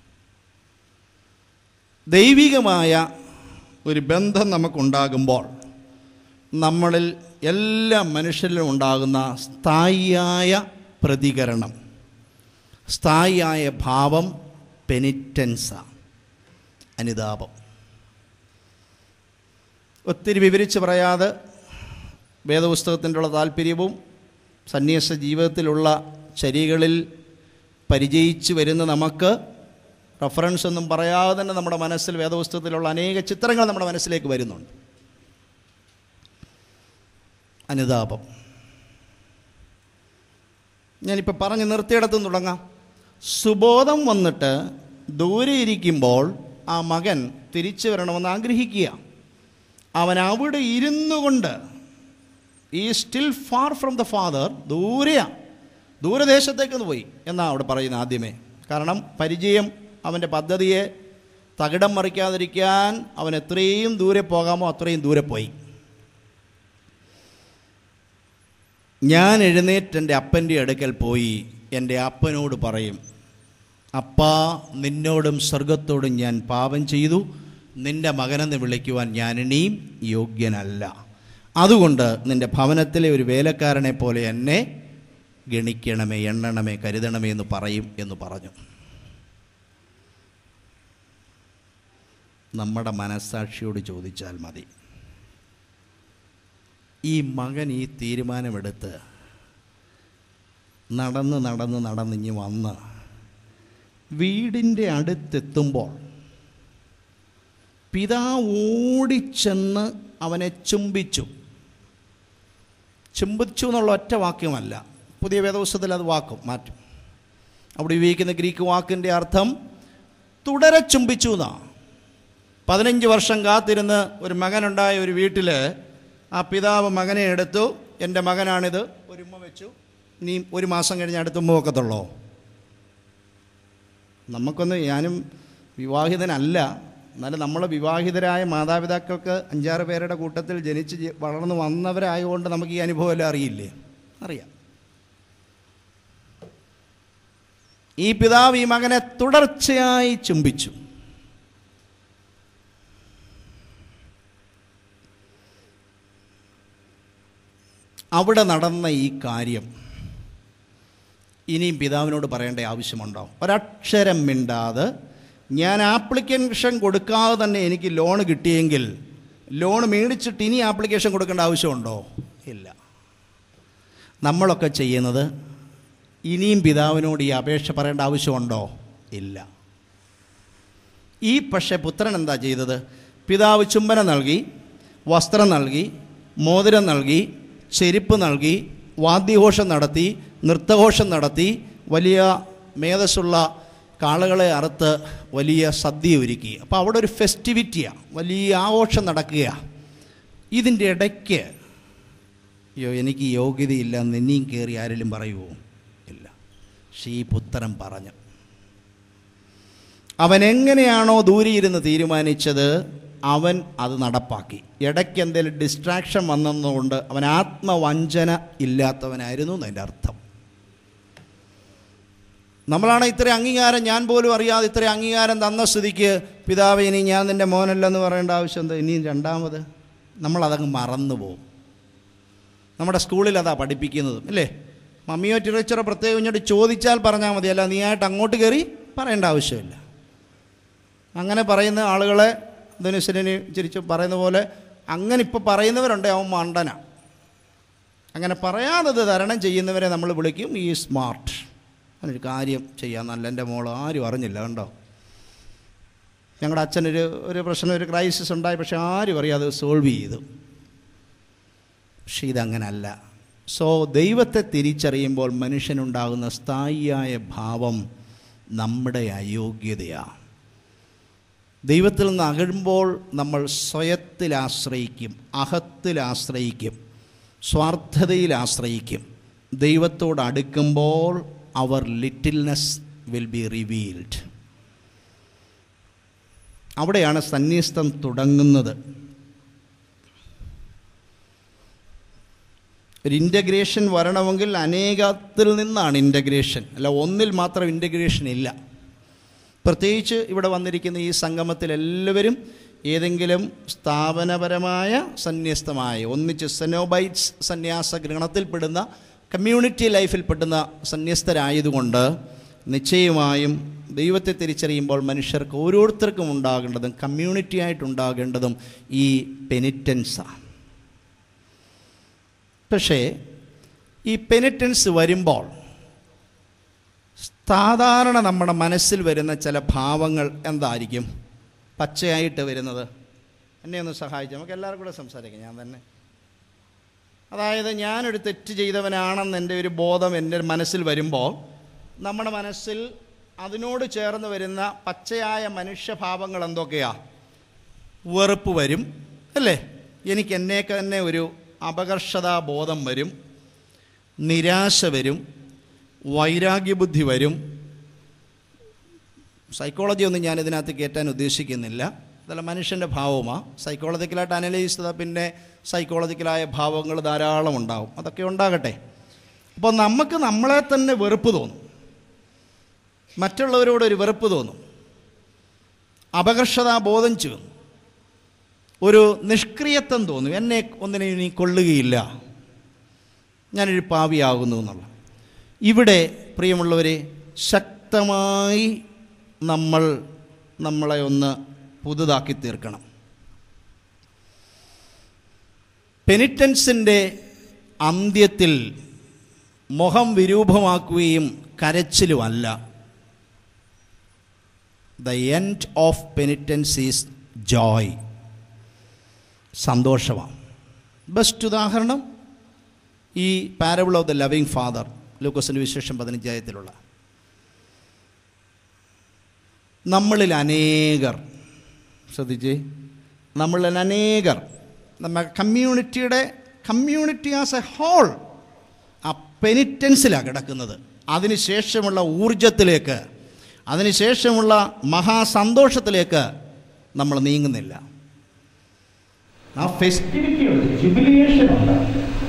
ദൈവികമായ ഒരു ബന്ധം നമുക്കുണ്ടാകുമ്പോൾ നമ്മളിൽ എല്ലാ മനുഷ്യരിലും ഉണ്ടാകുന്ന സ്ഥായിയായ പ്രതികരണം സ്ഥായിയായ ഭാവം പെനിറ്റൻസ അനുതാപം ഒത്തിരി വിവരിച്ച് പറയാതെ വേദപുസ്തകത്തിൻ്റെ ഉള്ള താല്പര്യവും സന്യാസ ജീവിതത്തിലുള്ള ചര്യകളിൽ പരിചയിച്ച് വരുന്ന നമുക്ക് റെഫറൻസ് ഒന്നും പറയാതെ തന്നെ നമ്മുടെ മനസ്സിൽ വേദപുസ്തകത്തിലുള്ള അനേക ചിത്രങ്ങൾ നമ്മുടെ മനസ്സിലേക്ക് വരുന്നുണ്ട് അനുതാപം ഞാനിപ്പോൾ പറഞ്ഞ് നിർത്തിയിടത്തും തുടങ്ങാം സുബോധം വന്നിട്ട് ദൂരെ ഇരിക്കുമ്പോൾ ആ മകൻ തിരിച്ചു വരണമെന്ന് ആഗ്രഹിക്കുക അവൻ അവിടെ ഇരുന്നു കൊണ്ട് ഈ still far from the father ദൂരെയാ ദൂരദേശത്തേക്കൊന്ന് പോയി എന്നാ അവിടെ പറയുന്നത് ആദ്യമേ കാരണം പരിചയം അവൻ്റെ പദ്ധതിയെ തകിടം മറിക്കാതിരിക്കാൻ അവൻ എത്രയും ദൂരെ പോകാമോ അത്രയും ദൂരെ പോയി ഞാൻ എഴുന്നേറ്റ് എൻ്റെ അപ്പൻ്റെ അടുക്കൽ പോയി എൻ്റെ അപ്പനോട് പറയും അപ്പാ നിന്നോടും സ്വർഗത്തോടും ഞാൻ പാപം ചെയ്തു നിന്റെ മകനെന്ന് വിളിക്കുവാൻ ഞാൻ ഇനിയും യോഗ്യനല്ല അതുകൊണ്ട് നിന്റെ ഭവനത്തിലെ ഒരു വേലക്കാരനെ പോലെ എന്നെ ഗണിക്കണമേ എണ്ണണമേ കരുതണമേ എന്ന് പറയും എന്ന് പറഞ്ഞു നമ്മുടെ മനസ്സാക്ഷിയോട് ചോദിച്ചാൽ മതി ഈ മകൻ ഈ തീരുമാനമെടുത്ത് നടന്ന് നടന്ന് നടന്നിഞ്ഞ് വന്ന് വീടിൻ്റെ അടുത്തെത്തുമ്പോൾ പിതാവ് ഓടിച്ചെന്ന് അവനെ ചുംബിച്ചു ചുംബിച്ചു എന്നുള്ള ഒറ്റ വാക്യമല്ല പുതിയ വേദപുസ്തകത്തിൽ അത് വാക്കും മാറ്റും അവിടെ ഉപയോഗിക്കുന്ന ഗ്രീക്ക് വാക്കിൻ്റെ അർത്ഥം തുടരെ ചുംബിച്ചു എന്നാണ് പതിനഞ്ച് വർഷം കാത്തിരുന്ന് ഒരു മകനുണ്ടായ ഒരു വീട്ടിൽ ആ പിതാവ് മകനെ എടുത്തു എൻ്റെ മകനാണിത് ഒരു ഉമ്മ വെച്ചു നീ ഒരു മാസം കഴിഞ്ഞ് അടുത്ത ഉമ്മ വെക്കത്തുള്ളോ നമുക്കൊന്ന് ഞാനും വിവാഹിതനല്ല എന്നാലും നമ്മൾ വിവാഹിതരായ മാതാപിതാക്കൾക്ക് അഞ്ചാറ് പേരുടെ കൂട്ടത്തിൽ ജനിച്ച് ജി- വളർന്നു വന്നവരായതുകൊണ്ട് നമുക്ക് ഈ അനുഭവം എല്ലാം അറിയില്ലേ അറിയാം ഈ പിതാവ് ഈ മകനെ തുടർച്ചയായി ചുംബിച്ചു അവിടെ നടന്ന ഈ കാര്യം ഇനിയും പിതാവിനോട് പറയേണ്ട ആവശ്യമുണ്ടോ ഒരക്ഷരം മിണ്ടാതെ ഞാൻ ആപ്ലിക്കേഷൻ കൊടുക്കാതെ തന്നെ എനിക്ക് ലോൺ കിട്ടിയെങ്കിൽ ലോൺ മേടിച്ചിട്ട് ഇനി ആപ്ലിക്കേഷൻ കൊടുക്കേണ്ട ആവശ്യമുണ്ടോ ഇല്ല നമ്മളൊക്കെ ചെയ്യുന്നത് ഇനിയും പിതാവിനോട് ഈ അപേക്ഷ പറയേണ്ട ആവശ്യമുണ്ടോ ഇല്ല ഈ പക്ഷേ പുത്രൻ എന്താ ചെയ്തത് പിതാവ് ചുംബനം നൽകി വസ്ത്രം നൽകി മോതിരം നൽകി ചെരുപ്പ് നൽകി വാദ്യഘോഷം നടത്തി നൃത്തഘോഷം നടത്തി വലിയ മേധസ്സുള്ള കാളകളെ അറുത്ത് വലിയ സദ്യ ഒരുക്കി അപ്പോൾ അവിടെ ഒരു ഫെസ്റ്റിവിറ്റിയാണ് വലിയ ആഘോഷം നടക്കുകയാണ് ഇതിൻ്റെ ഇടയ്ക്ക് അയ്യോ എനിക്ക് യോഗ്യതയില്ല നിന്നെയും കയറി ആരെങ്കിലും പറയുമോ ഇല്ല പക്ഷേ ഈ പുത്രൻ പറഞ്ഞു അവൻ എങ്ങനെയാണോ ദൂരെയിരുന്ന് തീരുമാനിച്ചത് അവൻ അത് നടപ്പാക്കി ഇടയ്ക്ക് എന്തെങ്കിലും ഡിസ്ട്രാക്ഷൻ വന്നതുകൊണ്ട് അവൻ ആത്മവഞ്ചന ഇല്ലാത്തവനായിരുന്നു എന്നതിൻ്റെ അർത്ഥം നമ്മളാണ് ഇത്ര അംഗീകാരം ഞാൻ പോലും അറിയാതെ ഇത്ര അംഗീകാരം തന്ന സ്ഥിതിക്ക് പിതാവ് ഇനി ഞാൻ നിൻ്റെ മോനല്ലെന്ന് പറയേണ്ട ആവശ്യം എന്താ ഇനിയും രണ്ടാമത് നമ്മളതങ്ങ് മറന്നു പോകും നമ്മുടെ സ്കൂളിൽ അതാ പഠിപ്പിക്കുന്നതും അല്ലേ മമ്മിയോ ടീച്ചറോ പ്രത്യേകം ഇങ്ങോട്ട് ചോദിച്ചാൽ പറഞ്ഞാൽ മതി അല്ല നീ ആയിട്ട് അങ്ങോട്ട് കയറി പറയേണ്ട ആവശ്യമില്ല അങ്ങനെ പറയുന്ന ആളുകളെ ധനുശനെ ചിരിച്ച് പറയുന്ന പോലെ അങ്ങനെ ഇപ്പോൾ പറയുന്നവരുണ്ട് അവൻ മണ്ടന അങ്ങനെ പറയാതത് തരണം ചെയ്യുന്നവരെ നമ്മൾ വിളിക്കും ഈ സ്മാർട്ട് അതിനൊരു കാര്യം ചെയ്യാൻ നല്ല എൻ്റെ മോൾ ആരും അറിഞ്ഞില്ല കണ്ടോ ഞങ്ങളുടെ അച്ഛനൊരു ഒരു പ്രശ്നം ഒരു ക്രൈസിസ് ഉണ്ടായി പക്ഷെ ആരും അറിയാതെ സോൾവ് ചെയ്തു പക്ഷെ ഇതങ്ങനല്ല സോ ദൈവത്തെ തിരിച്ചറിയുമ്പോൾ മനുഷ്യനുണ്ടാകുന്ന സ്ഥായിയായ ഭാവം നമ്മുടെ അയോഗ്യതയാണ് ദൈവത്തിൽ നിന്ന് അകഴുമ്പോൾ നമ്മൾ സ്വയത്തിൽ ആശ്രയിക്കും അഹത്തിൽ ആശ്രയിക്കും സ്വാർത്ഥതയിൽ ആശ്രയിക്കും ദൈവത്തോട് അടുക്കുമ്പോൾ our littleness will be revealed അവിടെയാണ് സന്യസ്തം തുടങ്ങുന്നത് ഒരു ഇൻ്റഗ്രേഷൻ വരണമെങ്കിൽ അനേകത്തിൽ നിന്നാണ് ഇൻ്റഗ്രേഷൻ അല്ല ഒന്നിൽ മാത്രം ഇൻ്റഗ്രേഷൻ ഇല്ല പ്രത്യേകിച്ച് ഇവിടെ വന്നിരിക്കുന്ന ഈ സംഗമത്തിൽ എല്ലാവരും ഏതെങ്കിലും സ്ഥാപനപരമായ സന്യസ്തമായ ഒന്നിച്ച് സെനോബൈറ്റ്സ് സന്യാസ ഗണത്തിൽപ്പെടുന്ന കമ്മ്യൂണിറ്റി ലൈഫിൽപ്പെടുന്ന സന്യസ്തരായതുകൊണ്ട് നിശ്ചയമായും ദൈവത്തെ തിരിച്ചറിയുമ്പോൾ മനുഷ്യർക്ക് ഓരോരുത്തർക്കും ഉണ്ടാകേണ്ടതും കമ്മ്യൂണിറ്റി ആയിട്ടുണ്ടാകേണ്ടതും ഈ പെനിറ്റൻസാണ് പക്ഷേ ഈ പെനിറ്റൻസ് വരുമ്പോൾ സാധാരണ നമ്മുടെ മനസ്സിൽ വരുന്ന ചില ഭാവങ്ങൾ എന്തായിരിക്കും പച്ചയായിട്ട് വരുന്നത് എന്നെ ഒന്ന് സഹായിച്ചു നമുക്ക് എല്ലാവർക്കും കൂടെ സംസാരിക്കാം ഞാൻ തന്നെ അതായത് ഞാനൊരു തെറ്റ് ചെയ്തവനാണെന്ന് എൻ്റെ ഒരു ബോധം എൻ്റെ മനസ്സിൽ വരുമ്പോൾ നമ്മുടെ മനസ്സിൽ അതിനോട് ചേർന്ന് വരുന്ന പച്ചയായ മനുഷ്യഭാവങ്ങൾ എന്തൊക്കെയാ വെറുപ്പ് വരും അല്ലേ എനിക്ക് എന്നേക്ക് തന്നെ ഒരു അപകർഷതാബോധം വരും നിരാശ വരും വൈരാഗ്യബുദ്ധി വരും സൈക്കോളജി ഒന്നും ഞാൻ ഇതിനകത്ത് കയറ്റാൻ ഉദ്ദേശിക്കുന്നില്ല അതല്ല മനുഷ്യൻ്റെ ഭാവമാണ് സൈക്കോളജിക്കലായിട്ട് അനലൈസ് ചെയ്താൽ പിന്നെ സൈക്കോളജിക്കലായ ഭാവങ്ങൾ ധാരാളം ഉണ്ടാവും അതൊക്കെ ഉണ്ടാകട്ടെ അപ്പോൾ നമുക്ക് നമ്മളെ തന്നെ വെറുപ്പ് തോന്നും മറ്റുള്ളവരോട് ഒരു വെറുപ്പ് തോന്നും അപകർഷതാബോധം ചെയ്യുന്നു ഒരു നിഷ്ക്രിയത്വം തോന്നും എന്നെ ഒന്നിനെ ഇനി കൊള്ളുകയില്ല ഞാനൊരു പാവിയാകുന്നു എന്നുള്ള ഇവിടെ പ്രിയമുള്ളവരെ ശക്തമായി നമ്മൾ നമ്മളെ ഒന്ന് പുതുതാക്കി തീർക്കണം പെനിറ്റൻസിൻ്റെ അന്ത്യത്തിൽ മുഖം വിരൂപമാക്കുകയും കരച്ചിലുമല്ല the end of penitence is joy സന്തോഷമാണ് ബെസ്റ്റ് ഉദാഹരണം ഈ parable of the loving father ലൂക്കോസിൻ്റെ വിശേഷം പതിനഞ്ചായത്തിലുള്ള നമ്മളിൽ അനേകർ ശ്രദ്ധിച്ചേ നമ്മളിൽ അനേകർ നമ്മ കമ്മ്യൂണിറ്റിയുടെ കമ്മ്യൂണിറ്റി ആസ് എ ഹോൾ ആ പെനിറ്റൻസിലാണ് കിടക്കുന്നത് അതിനുശേഷമുള്ള ഊർജത്തിലേക്ക് അതിനുശേഷമുള്ള മഹാസന്തോഷത്തിലേക്ക് നമ്മൾ നീങ്ങുന്നില്ല ആ ഫെസ്റ്റിവിറ്റി ഉണ്ട് ജുബിലിയേഷൻ ഉണ്ട്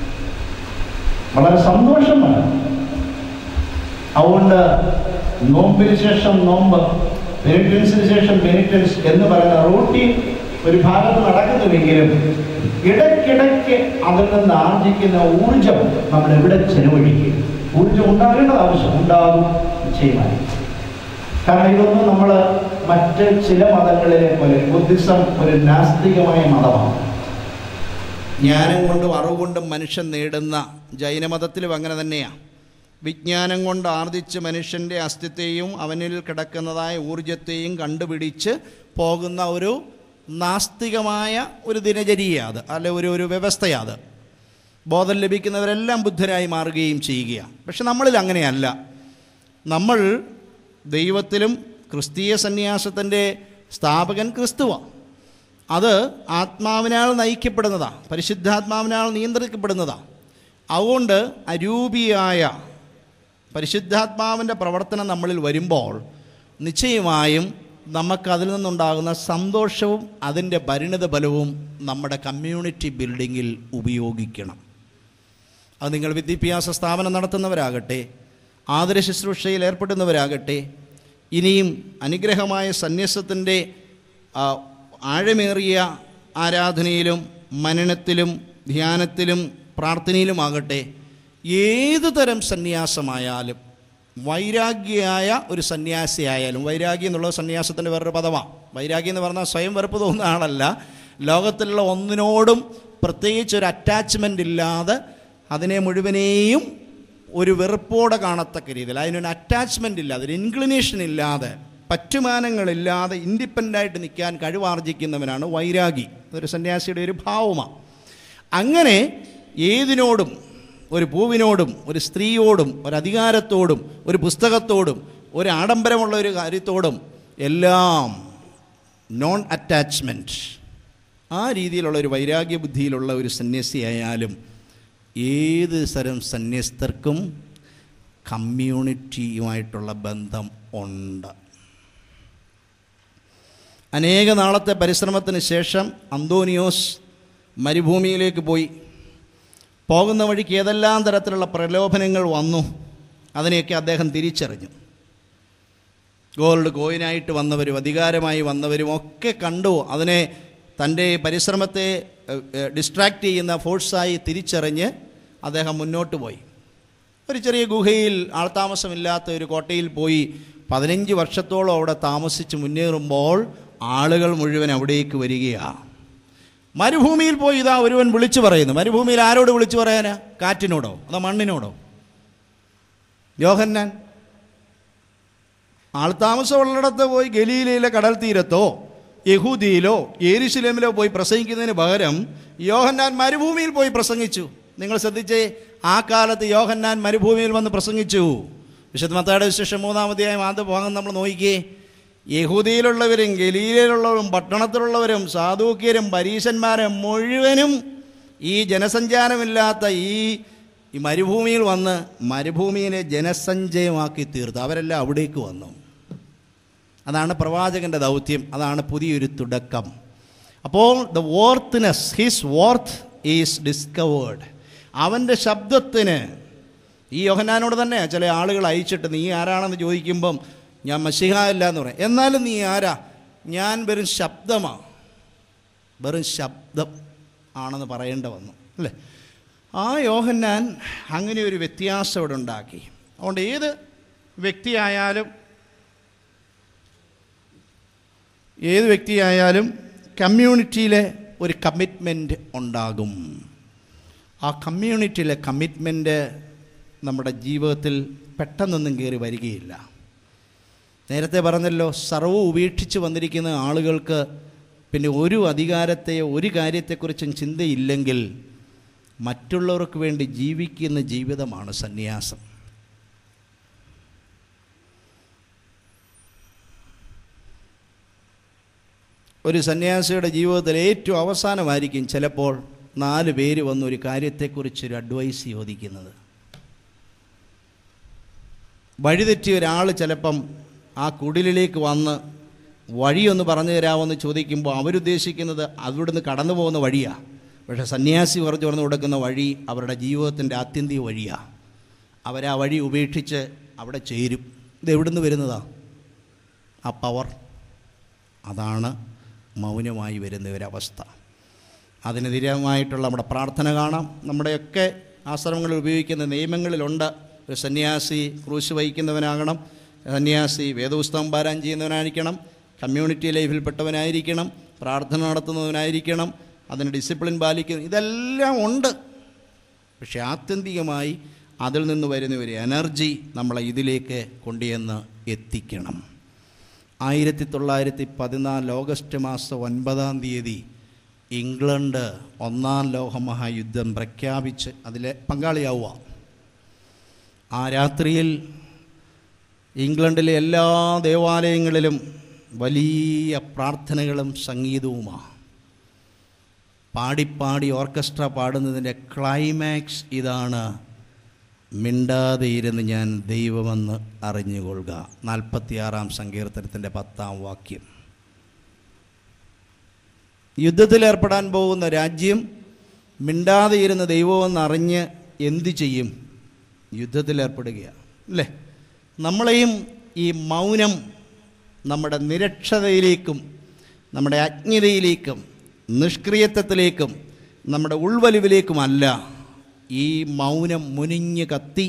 വളരെ സന്തോഷം വേണം അതുകൊണ്ട് നോമ്പിന് ശേഷം നോമ്പ് പെനിറ്റൻസിന് ശേഷം പെനിറ്റൻസ് എന്ന് പറയുന്ന റൂട്ടീൻ ഒരു ഭാഗത്ത് നടക്കുന്നുവെങ്കിലും ഇടയ്ക്കിടയ്ക്ക് അതിൽ നിന്ന് ആർജിക്കുന്ന ഊർജം നമ്മൾ എവിടെ ചെലവഴിക്കും ഊർജ്ജം ഉണ്ടാകേണ്ടത് ആവശ്യം ഉണ്ടാകും നിശ്ചയമായി കാരണം ഇതൊന്നും നമ്മൾ മറ്റ് ചില മതങ്ങളിലെ പോലെ ബുദ്ധിസം ഒരു നാസ്തികമായ മതമാണ് ജ്ഞാനം കൊണ്ടും അറിവ് കൊണ്ടും മനുഷ്യൻ നേടുന്ന ജൈനമതത്തിലും അങ്ങനെ തന്നെയാണ് വിജ്ഞാനം കൊണ്ട് ആർജിച്ച് മനുഷ്യൻ്റെ അസ്തിത്വത്തെയും അവനിൽ കിടക്കുന്നതായ ഊർജത്തെയും കണ്ടുപിടിച്ച് പോകുന്ന ഒരു നാസ്തികമായ ഒരു ദിനചര്യ അത് അല്ലെ ഒരു ഒരു വ്യവസ്ഥയാണ് അത് ബോധം ലഭിക്കുന്നവരെല്ലാം ബുദ്ധരായി മാറുകയും ചെയ്യുകയാണ് പക്ഷെ നമ്മളിൽ അങ്ങനെയല്ല നമ്മൾ ദൈവത്തിലും ക്രിസ്തീയ സന്യാസത്തിൻ്റെ സ്ഥാപകൻ ക്രിസ്തുവാണ് അത് ആത്മാവിനാൽ നയിക്കപ്പെടുന്നതാണ് പരിശുദ്ധാത്മാവിനാൽ നിയന്ത്രിക്കപ്പെടുന്നതാണ് അതുകൊണ്ട് അരൂപിയായ പരിശുദ്ധാത്മാവിൻ്റെ പ്രവർത്തനം നമ്മളിൽ വരുമ്പോൾ നിശ്ചയമായും നമുക്കതിൽ നിന്നുണ്ടാകുന്ന സന്തോഷവും അതിൻ്റെ പരിണിത ഫലവും നമ്മുടെ കമ്മ്യൂണിറ്റി ബിൽഡിങ്ങിൽ ഉപയോഗിക്കണം അത് നിങ്ങൾ വിദ്യാഭ്യാസ സ്ഥാപനം നടത്തുന്നവരാകട്ടെ ആദര ശുശ്രൂഷയിൽ ഏർപ്പെടുന്നവരാകട്ടെ ഇനിയും അനുഗ്രഹമായ സന്യാസത്തിൻ്റെ ആ, ആഴമേറിയ ആരാധനയിലും മനനത്തിലും ധ്യാനത്തിലും പ്രാർത്ഥനയിലുമാകട്ടെ ഏതു തരം സന്യാസമായാലും വൈരാഗ്യയായ ഒരു സന്യാസിയായാലും വൈരാഗ്യം എന്നുള്ള സന്യാസത്തിൻ്റെ വേറൊരു പദമാണ് വൈരാഗ്യം എന്ന് പറഞ്ഞാൽ സ്വയം വെറുപ്പ് തോന്നുന്ന ആളല്ല ലോകത്തിലുള്ള ഒന്നിനോടും പ്രത്യേകിച്ച് ഒരു അറ്റാച്ച്മെൻ്റ് ഇല്ലാതെ അതിനെ മുഴുവനെയും ഒരു വെറുപ്പോടെ കാണത്തക്ക രീതിയിൽ അതിനൊരു അറ്റാച്ച്മെൻ്റ് ഇല്ലാതെ ഒരു ഇൻക്ലിനേഷൻ ഇല്ലാതെ പറ്റുമാനങ്ങളില്ലാതെ ഇൻഡിപെൻഡൻ്റായിട്ട് നിൽക്കാൻ കഴിവാർജിക്കുന്നവനാണ് വൈരാഗി അതൊരു സന്യാസിയുടെ ഒരു ഭാവമാണ് അങ്ങനെ ഏതിനോടും ഒരു പൂവിനോടും ഒരു സ്ത്രീയോടും ഒരു അധികാരത്തോടും ഒരു പുസ്തകത്തോടും ഒരു ആഡംബരമുള്ള ഒരു കാര്യത്തോടും എല്ലാം നോൺ അറ്റാച്ച്മെൻറ്റ് ആ രീതിയിലുള്ള ഒരു വൈരാഗ്യ ബുദ്ധിയിലുള്ള ഒരു സന്യസിയായാലും ഏത് തരം സന്യസ്തർക്കും കമ്മ്യൂണിറ്റിയുമായിട്ടുള്ള ബന്ധം ഉണ്ട് അനേക നാളത്തെ പരിശ്രമത്തിന് ശേഷം അന്തോനിയോസ് മരുഭൂമിയിലേക്ക് പോയി പോകുന്ന വഴിക്ക് ഏതെല്ലാം തരത്തിലുള്ള പ്രലോഭനങ്ങൾ വന്നു അതിനെയൊക്കെ അദ്ദേഹം തിരിച്ചറിഞ്ഞു ഗോൾഡ് കോയിനായിട്ട് വന്നവരും അധികാരമായി വന്നവരും ഒക്കെ കണ്ടു അതിനെ തൻ്റെ പരിശ്രമത്തെ ഡിസ്ട്രാക്റ്റ് ചെയ്യുന്ന ഫോഴ്സായി തിരിച്ചറിഞ്ഞ് അദ്ദേഹം മുന്നോട്ട് പോയി ഒരു ചെറിയ ഗുഹയിൽ ആൾതാമസമില്ലാത്ത ഒരു കോട്ടയിൽ പോയി പതിനഞ്ച് വർഷത്തോളം അവിടെ താമസിച്ച് മുന്നേറുമ്പോൾ ആളുകൾ മുഴുവൻ അവിടേക്ക് വരികയാണ് മരുഭൂമിയിൽ പോയി ഇതാ ഒരുവൻ വിളിച്ചു പറയുന്നു മരുഭൂമിയിൽ ആരോട് വിളിച്ചു പറയാനാ കാറ്റിനോടോ അതോ മണ്ണിനോടോ യോഹന്നാൻ ആൾതാമസമുള്ളിടത്ത് പോയി ഗലീലയിലെ കടൽ തീരത്തോ യഹൂദിയിലോ ഏരിശിലേമിലോ പോയി പ്രസംഗിക്കുന്നതിന് പകരം യോഹന്നാൻ മരുഭൂമിയിൽ പോയി പ്രസംഗിച്ചു നിങ്ങൾ ശ്രദ്ധിച്ചേ ആ കാലത്ത് യോഹന്നാൻ മരുഭൂമിയിൽ വന്ന് പ്രസംഗിച്ചു വിശുദ്ധ മത്തായുടെ വിശേഷം മൂന്നാമധ്യായം ആദ്യ ഭാഗം നമ്മൾ നോക്കിക്കേ യഹൂദിയിലുള്ളവരും ഗലീലയിലുള്ളവരും പട്ടണത്തിലുള്ളവരും സാധൂക്യരും പരീശന്മാരും മുഴുവനും ഈ ജനസഞ്ചാരമില്ലാത്ത ഈ ഈ മരുഭൂമിയിൽ വന്ന് മരുഭൂമിയെ ജനസഞ്ചയമാക്കി തീർത്തു അവരെല്ലാം അവിടേക്ക് വന്നു അതാണ് പ്രവാചകൻ്റെ ദൗത്യം അതാണ് പുതിയൊരു തുടക്കം അപ്പോൾ the worthness his worth is discovered അവൻ്റെ ശബ്ദത്തിന് ഈ യോഹനാനോട് തന്നെ ചില ആളുകൾ അയച്ചിട്ട് നീ ആരാണെന്ന് ചോദിക്കുമ്പം ഞാൻ മഷിഹ അല്ല എന്ന് പറയും എന്നാലും നീ ആരാ ഞാൻ വെറും ശബ്ദമാണ് വെറും ശബ്ദം ആണെന്ന് പറയേണ്ട വന്നു അല്ലേ ആ യോഹന്നാൻ അങ്ങനെ ഒരു വ്യത്യാസം ഇവിടെ ഉണ്ടാക്കി അതുകൊണ്ട് ഏത് വ്യക്തിയായാലും ഏത് വ്യക്തിയായാലും കമ്മ്യൂണിറ്റിയിലെ ഒരു കമ്മിറ്റ്മെൻറ്റ് ഉണ്ടാകും ആ കമ്മ്യൂണിറ്റിയിലെ കമ്മിറ്റ്മെൻറ്റ് നമ്മുടെ ജീവിതത്തിൽ പെട്ടെന്നൊന്നും കയറി വരികയില്ല നേരത്തെ പറഞ്ഞല്ലോ സർവ്വം ഉപേക്ഷിച്ച് വന്നിരിക്കുന്ന ആളുകൾക്ക് പിന്നെ ഒരു അധികാരത്തെയോ ഒരു കാര്യത്തെക്കുറിച്ചും ചിന്തയില്ലെങ്കിൽ മറ്റുള്ളവർക്ക് വേണ്ടി ജീവിക്കുന്ന ജീവിതമാണ് സന്യാസം ഒരു സന്യാസിയുടെ ജീവിതത്തിൽ ഏറ്റവും അവസാനമായിരിക്കും ചിലപ്പോൾ നാല് പേര് വന്ന് ഒരു കാര്യത്തെക്കുറിച്ച് ഒരു അഡ്വൈസ് ചോദിക്കുന്നത് വഴിതെറ്റിയ ഒരാൾ ചിലപ്പം ആ കുടിലിലേക്ക് വന്ന് വഴിയൊന്ന് പറഞ്ഞു തരാമെന്ന് ചോദിക്കുമ്പോൾ അവരുദ്ദേശിക്കുന്നത് അവിടുന്ന് കടന്നു പോകുന്ന വഴിയാണ് പക്ഷേ സന്യാസി പറഞ്ഞു തുറന്നു കൊടുക്കുന്ന വഴി അവരുടെ ജീവിതത്തിൻ്റെ ആത്യന്തിക വഴിയാണ് അവരാ വഴി ഉപേക്ഷിച്ച് അവിടെ ചേരും ഇത് എവിടുന്ന് വരുന്നതാ ആ പവർ അതാണ് മൗനമായി വരുന്ന ഒരവസ്ഥ അതിനെതിരമായിട്ടുള്ള നമ്മുടെ പ്രാർത്ഥന കാണാം നമ്മുടെയൊക്കെ ആശ്രമങ്ങളിൽ ഉപയോഗിക്കുന്ന നിയമങ്ങളിലുണ്ട് ഒരു സന്യാസി ക്രൂശ് വഹിക്കുന്നവനാകണം സന്യാസി വേദപുസ്തകം പാരായണം ചെയ്യുന്നവനായിരിക്കണം കമ്മ്യൂണിറ്റി ലൈഫിൽപ്പെട്ടവനായിരിക്കണം പ്രാർത്ഥന നടത്തുന്നവനായിരിക്കണം അതിന് ഡിസിപ്ലിൻ പാലിക്കുന്ന ഇതെല്ലാം ഉണ്ട് പക്ഷെ ആത്യന്തികമായി അതിൽ നിന്ന് വരുന്ന ഒരു എനർജി നമ്മളെ ഇതിലേക്ക് കൊണ്ടുചെന്ന് എത്തിക്കണം ആയിരത്തി തൊള്ളായിരത്തി പതിനാല് ഓഗസ്റ്റ് മാസം ഒൻപതാം തീയതി ഇംഗ്ലണ്ട് ഒന്നാം ലോകമഹായുദ്ധം പ്രഖ്യാപിച്ച് അതിലെ പങ്കാളിയാവുക ആ രാത്രിയിൽ ഇംഗ്ലണ്ടിലെ എല്ലാ ദേവാലയങ്ങളിലും വലിയ പ്രാർത്ഥനകളും സംഗീതവുമാണ് പാടിപ്പാടി ഓർക്കസ്ട്ര പാടുന്നതിൻ്റെ ക്ലൈമാക്സ് ഇതാണ് മിണ്ടാതെ ഇരുന്ന് ഞാൻ ദൈവമെന്ന് അറിഞ്ഞുകൊള്ളുക നാൽപ്പത്തിയാറാം സങ്കീർത്തനത്തിൻ്റെ പത്താം വാക്യം യുദ്ധത്തിലേർപ്പെടാൻ പോകുന്ന രാജ്യം മിണ്ടാതെ ഇരുന്ന് ദൈവമെന്ന് അറിഞ്ഞ് എന്തു ചെയ്യും യുദ്ധത്തിലേർപ്പെടുകയാണ് അല്ലേ നമ്മളെയും ഈ മൗനം നമ്മുടെ നിരക്ഷതയിലേക്കും നമ്മുടെ അജ്ഞതയിലേക്കും നിഷ്ക്രിയത്വത്തിലേക്കും നമ്മുടെ ഉൾവലിവിലേക്കുമല്ല ഈ മൗനം മുനിഞ്ഞ് കത്തി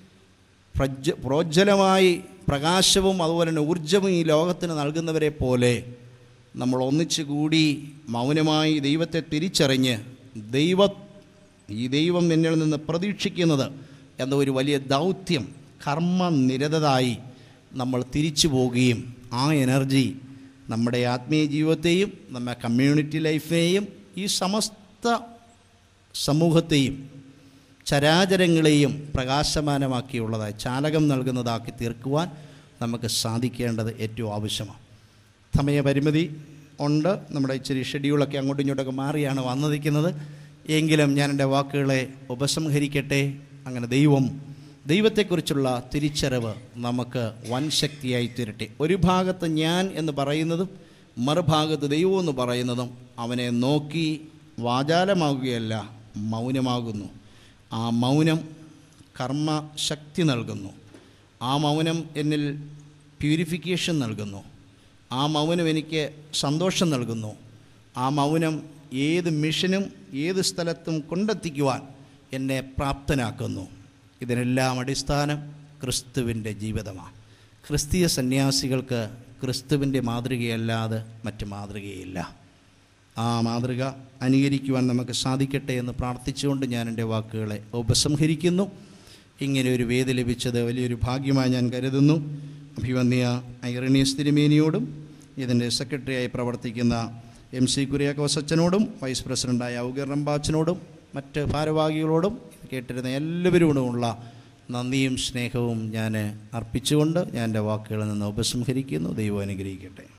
പ്രജ്വ പ്രോജ്വലമായി പ്രകാശവും അതുപോലെ തന്നെ ഊർജവും ഈ ലോകത്തിന് നൽകുന്നവരെ പോലെ നമ്മൾ ഒന്നിച്ചു കൂടി മൗനമായി ദൈവത്തെ തിരിച്ചറിഞ്ഞ് ദൈവ ഈ ദൈവം എന്നിൽ നിന്ന് പ്രതീക്ഷിക്കുന്നത് എന്ന ഒരു വലിയ ദൗത്യം കർമ്മനിരതരായി നമ്മൾ തിരിച്ചു പോവുകയും ആ എനർജി നമ്മുടെ ആത്മീയ ജീവിതത്തെയും നമ്മുടെ കമ്മ്യൂണിറ്റി ലൈഫിനെയും ഈ സമസ്ത സമൂഹത്തെയും ചരാചരങ്ങളെയും പ്രകാശമാനമാക്കിയുള്ളതായി ചാലകം നൽകുന്നതാക്കി തീർക്കുവാൻ നമുക്ക് സാധിക്കേണ്ടത് ഏറ്റവും ആവശ്യമാണ് സമയപരിമിതി ഉണ്ട് നമ്മുടെ ഇച്ചിരി ഷെഡ്യൂളൊക്കെ അങ്ങോട്ടും ഇങ്ങോട്ടൊക്കെ മാറിയാണ് വന്നിരിക്കുന്നത് എങ്കിലും ഞാൻ എൻ്റെ വാക്കുകളെ ഉപസംഹരിക്കട്ടെ അങ്ങനെ ദൈവം ദൈവത്തെക്കുറിച്ചുള്ള തിരിച്ചറിവ് നമുക്ക് വൻ ശക്തിയായി തീരട്ടെ ഒരു ഭാഗത്ത് ഞാൻ എന്ന് പറയുന്നതും മറുഭാഗത്ത് ദൈവം എന്ന് പറയുന്നതും അവനെ നോക്കി വാചാലമാകുകയല്ല മൗനമാകുന്നു ആ മൗനം കർമ്മശക്തി നൽകുന്നു ആ മൗനം എന്നിൽ പ്യൂരിഫിക്കേഷൻ നൽകുന്നു ആ മൗനം എനിക്ക് സന്തോഷം നൽകുന്നു ആ മൗനം ഏത് മിഷനും ഏത് സ്ഥലത്തും കൊണ്ടെത്തിക്കുവാൻ എന്നെ പ്രാപ്തനാക്കുന്നു ഇതിനെല്ലാം അടിസ്ഥാനം ക്രിസ്തുവിൻ്റെ ജീവിതമാണ് ക്രിസ്തീയ സന്യാസികൾക്ക് ക്രിസ്തുവിൻ്റെ മാതൃകയല്ലാതെ മറ്റ് മാതൃകയില്ല ആ മാതൃക അനുകരിക്കുവാൻ നമുക്ക് സാധിക്കട്ടെ എന്ന് പ്രാർത്ഥിച്ചുകൊണ്ട് ഞാൻ എൻ്റെ വാക്കുകളെ ഉപസംഹരിക്കുന്നു ഇങ്ങനെ ഒരു വേദി ലഭിച്ചത് വലിയൊരു ഭാഗ്യമായി ഞാൻ കരുതുന്നു അഭിവന്യ ഐറണീസ് തിരുമേനിയോടും ഇതിൻ്റെ സെക്രട്ടറിയായി പ്രവർത്തിക്കുന്ന എം സി കുര്യാക്കോസ് അച്ഛനോടും വൈസ് പ്രസിഡൻ്റായ ഔഗർ റമ്പാച്ചനോടും മറ്റ് ഭാരവാഹികളോടും കേട്ടിരുന്ന എല്ലാവരോടുമുള്ള നന്ദിയും സ്നേഹവും ഞാൻ അർപ്പിച്ചുകൊണ്ട് ഞാൻ എൻ്റെ വാക്കുകളിൽ നിന്ന് ഉപസംഹരിക്കുന്നു ദൈവം അനുഗ്രഹിക്കട്ടെ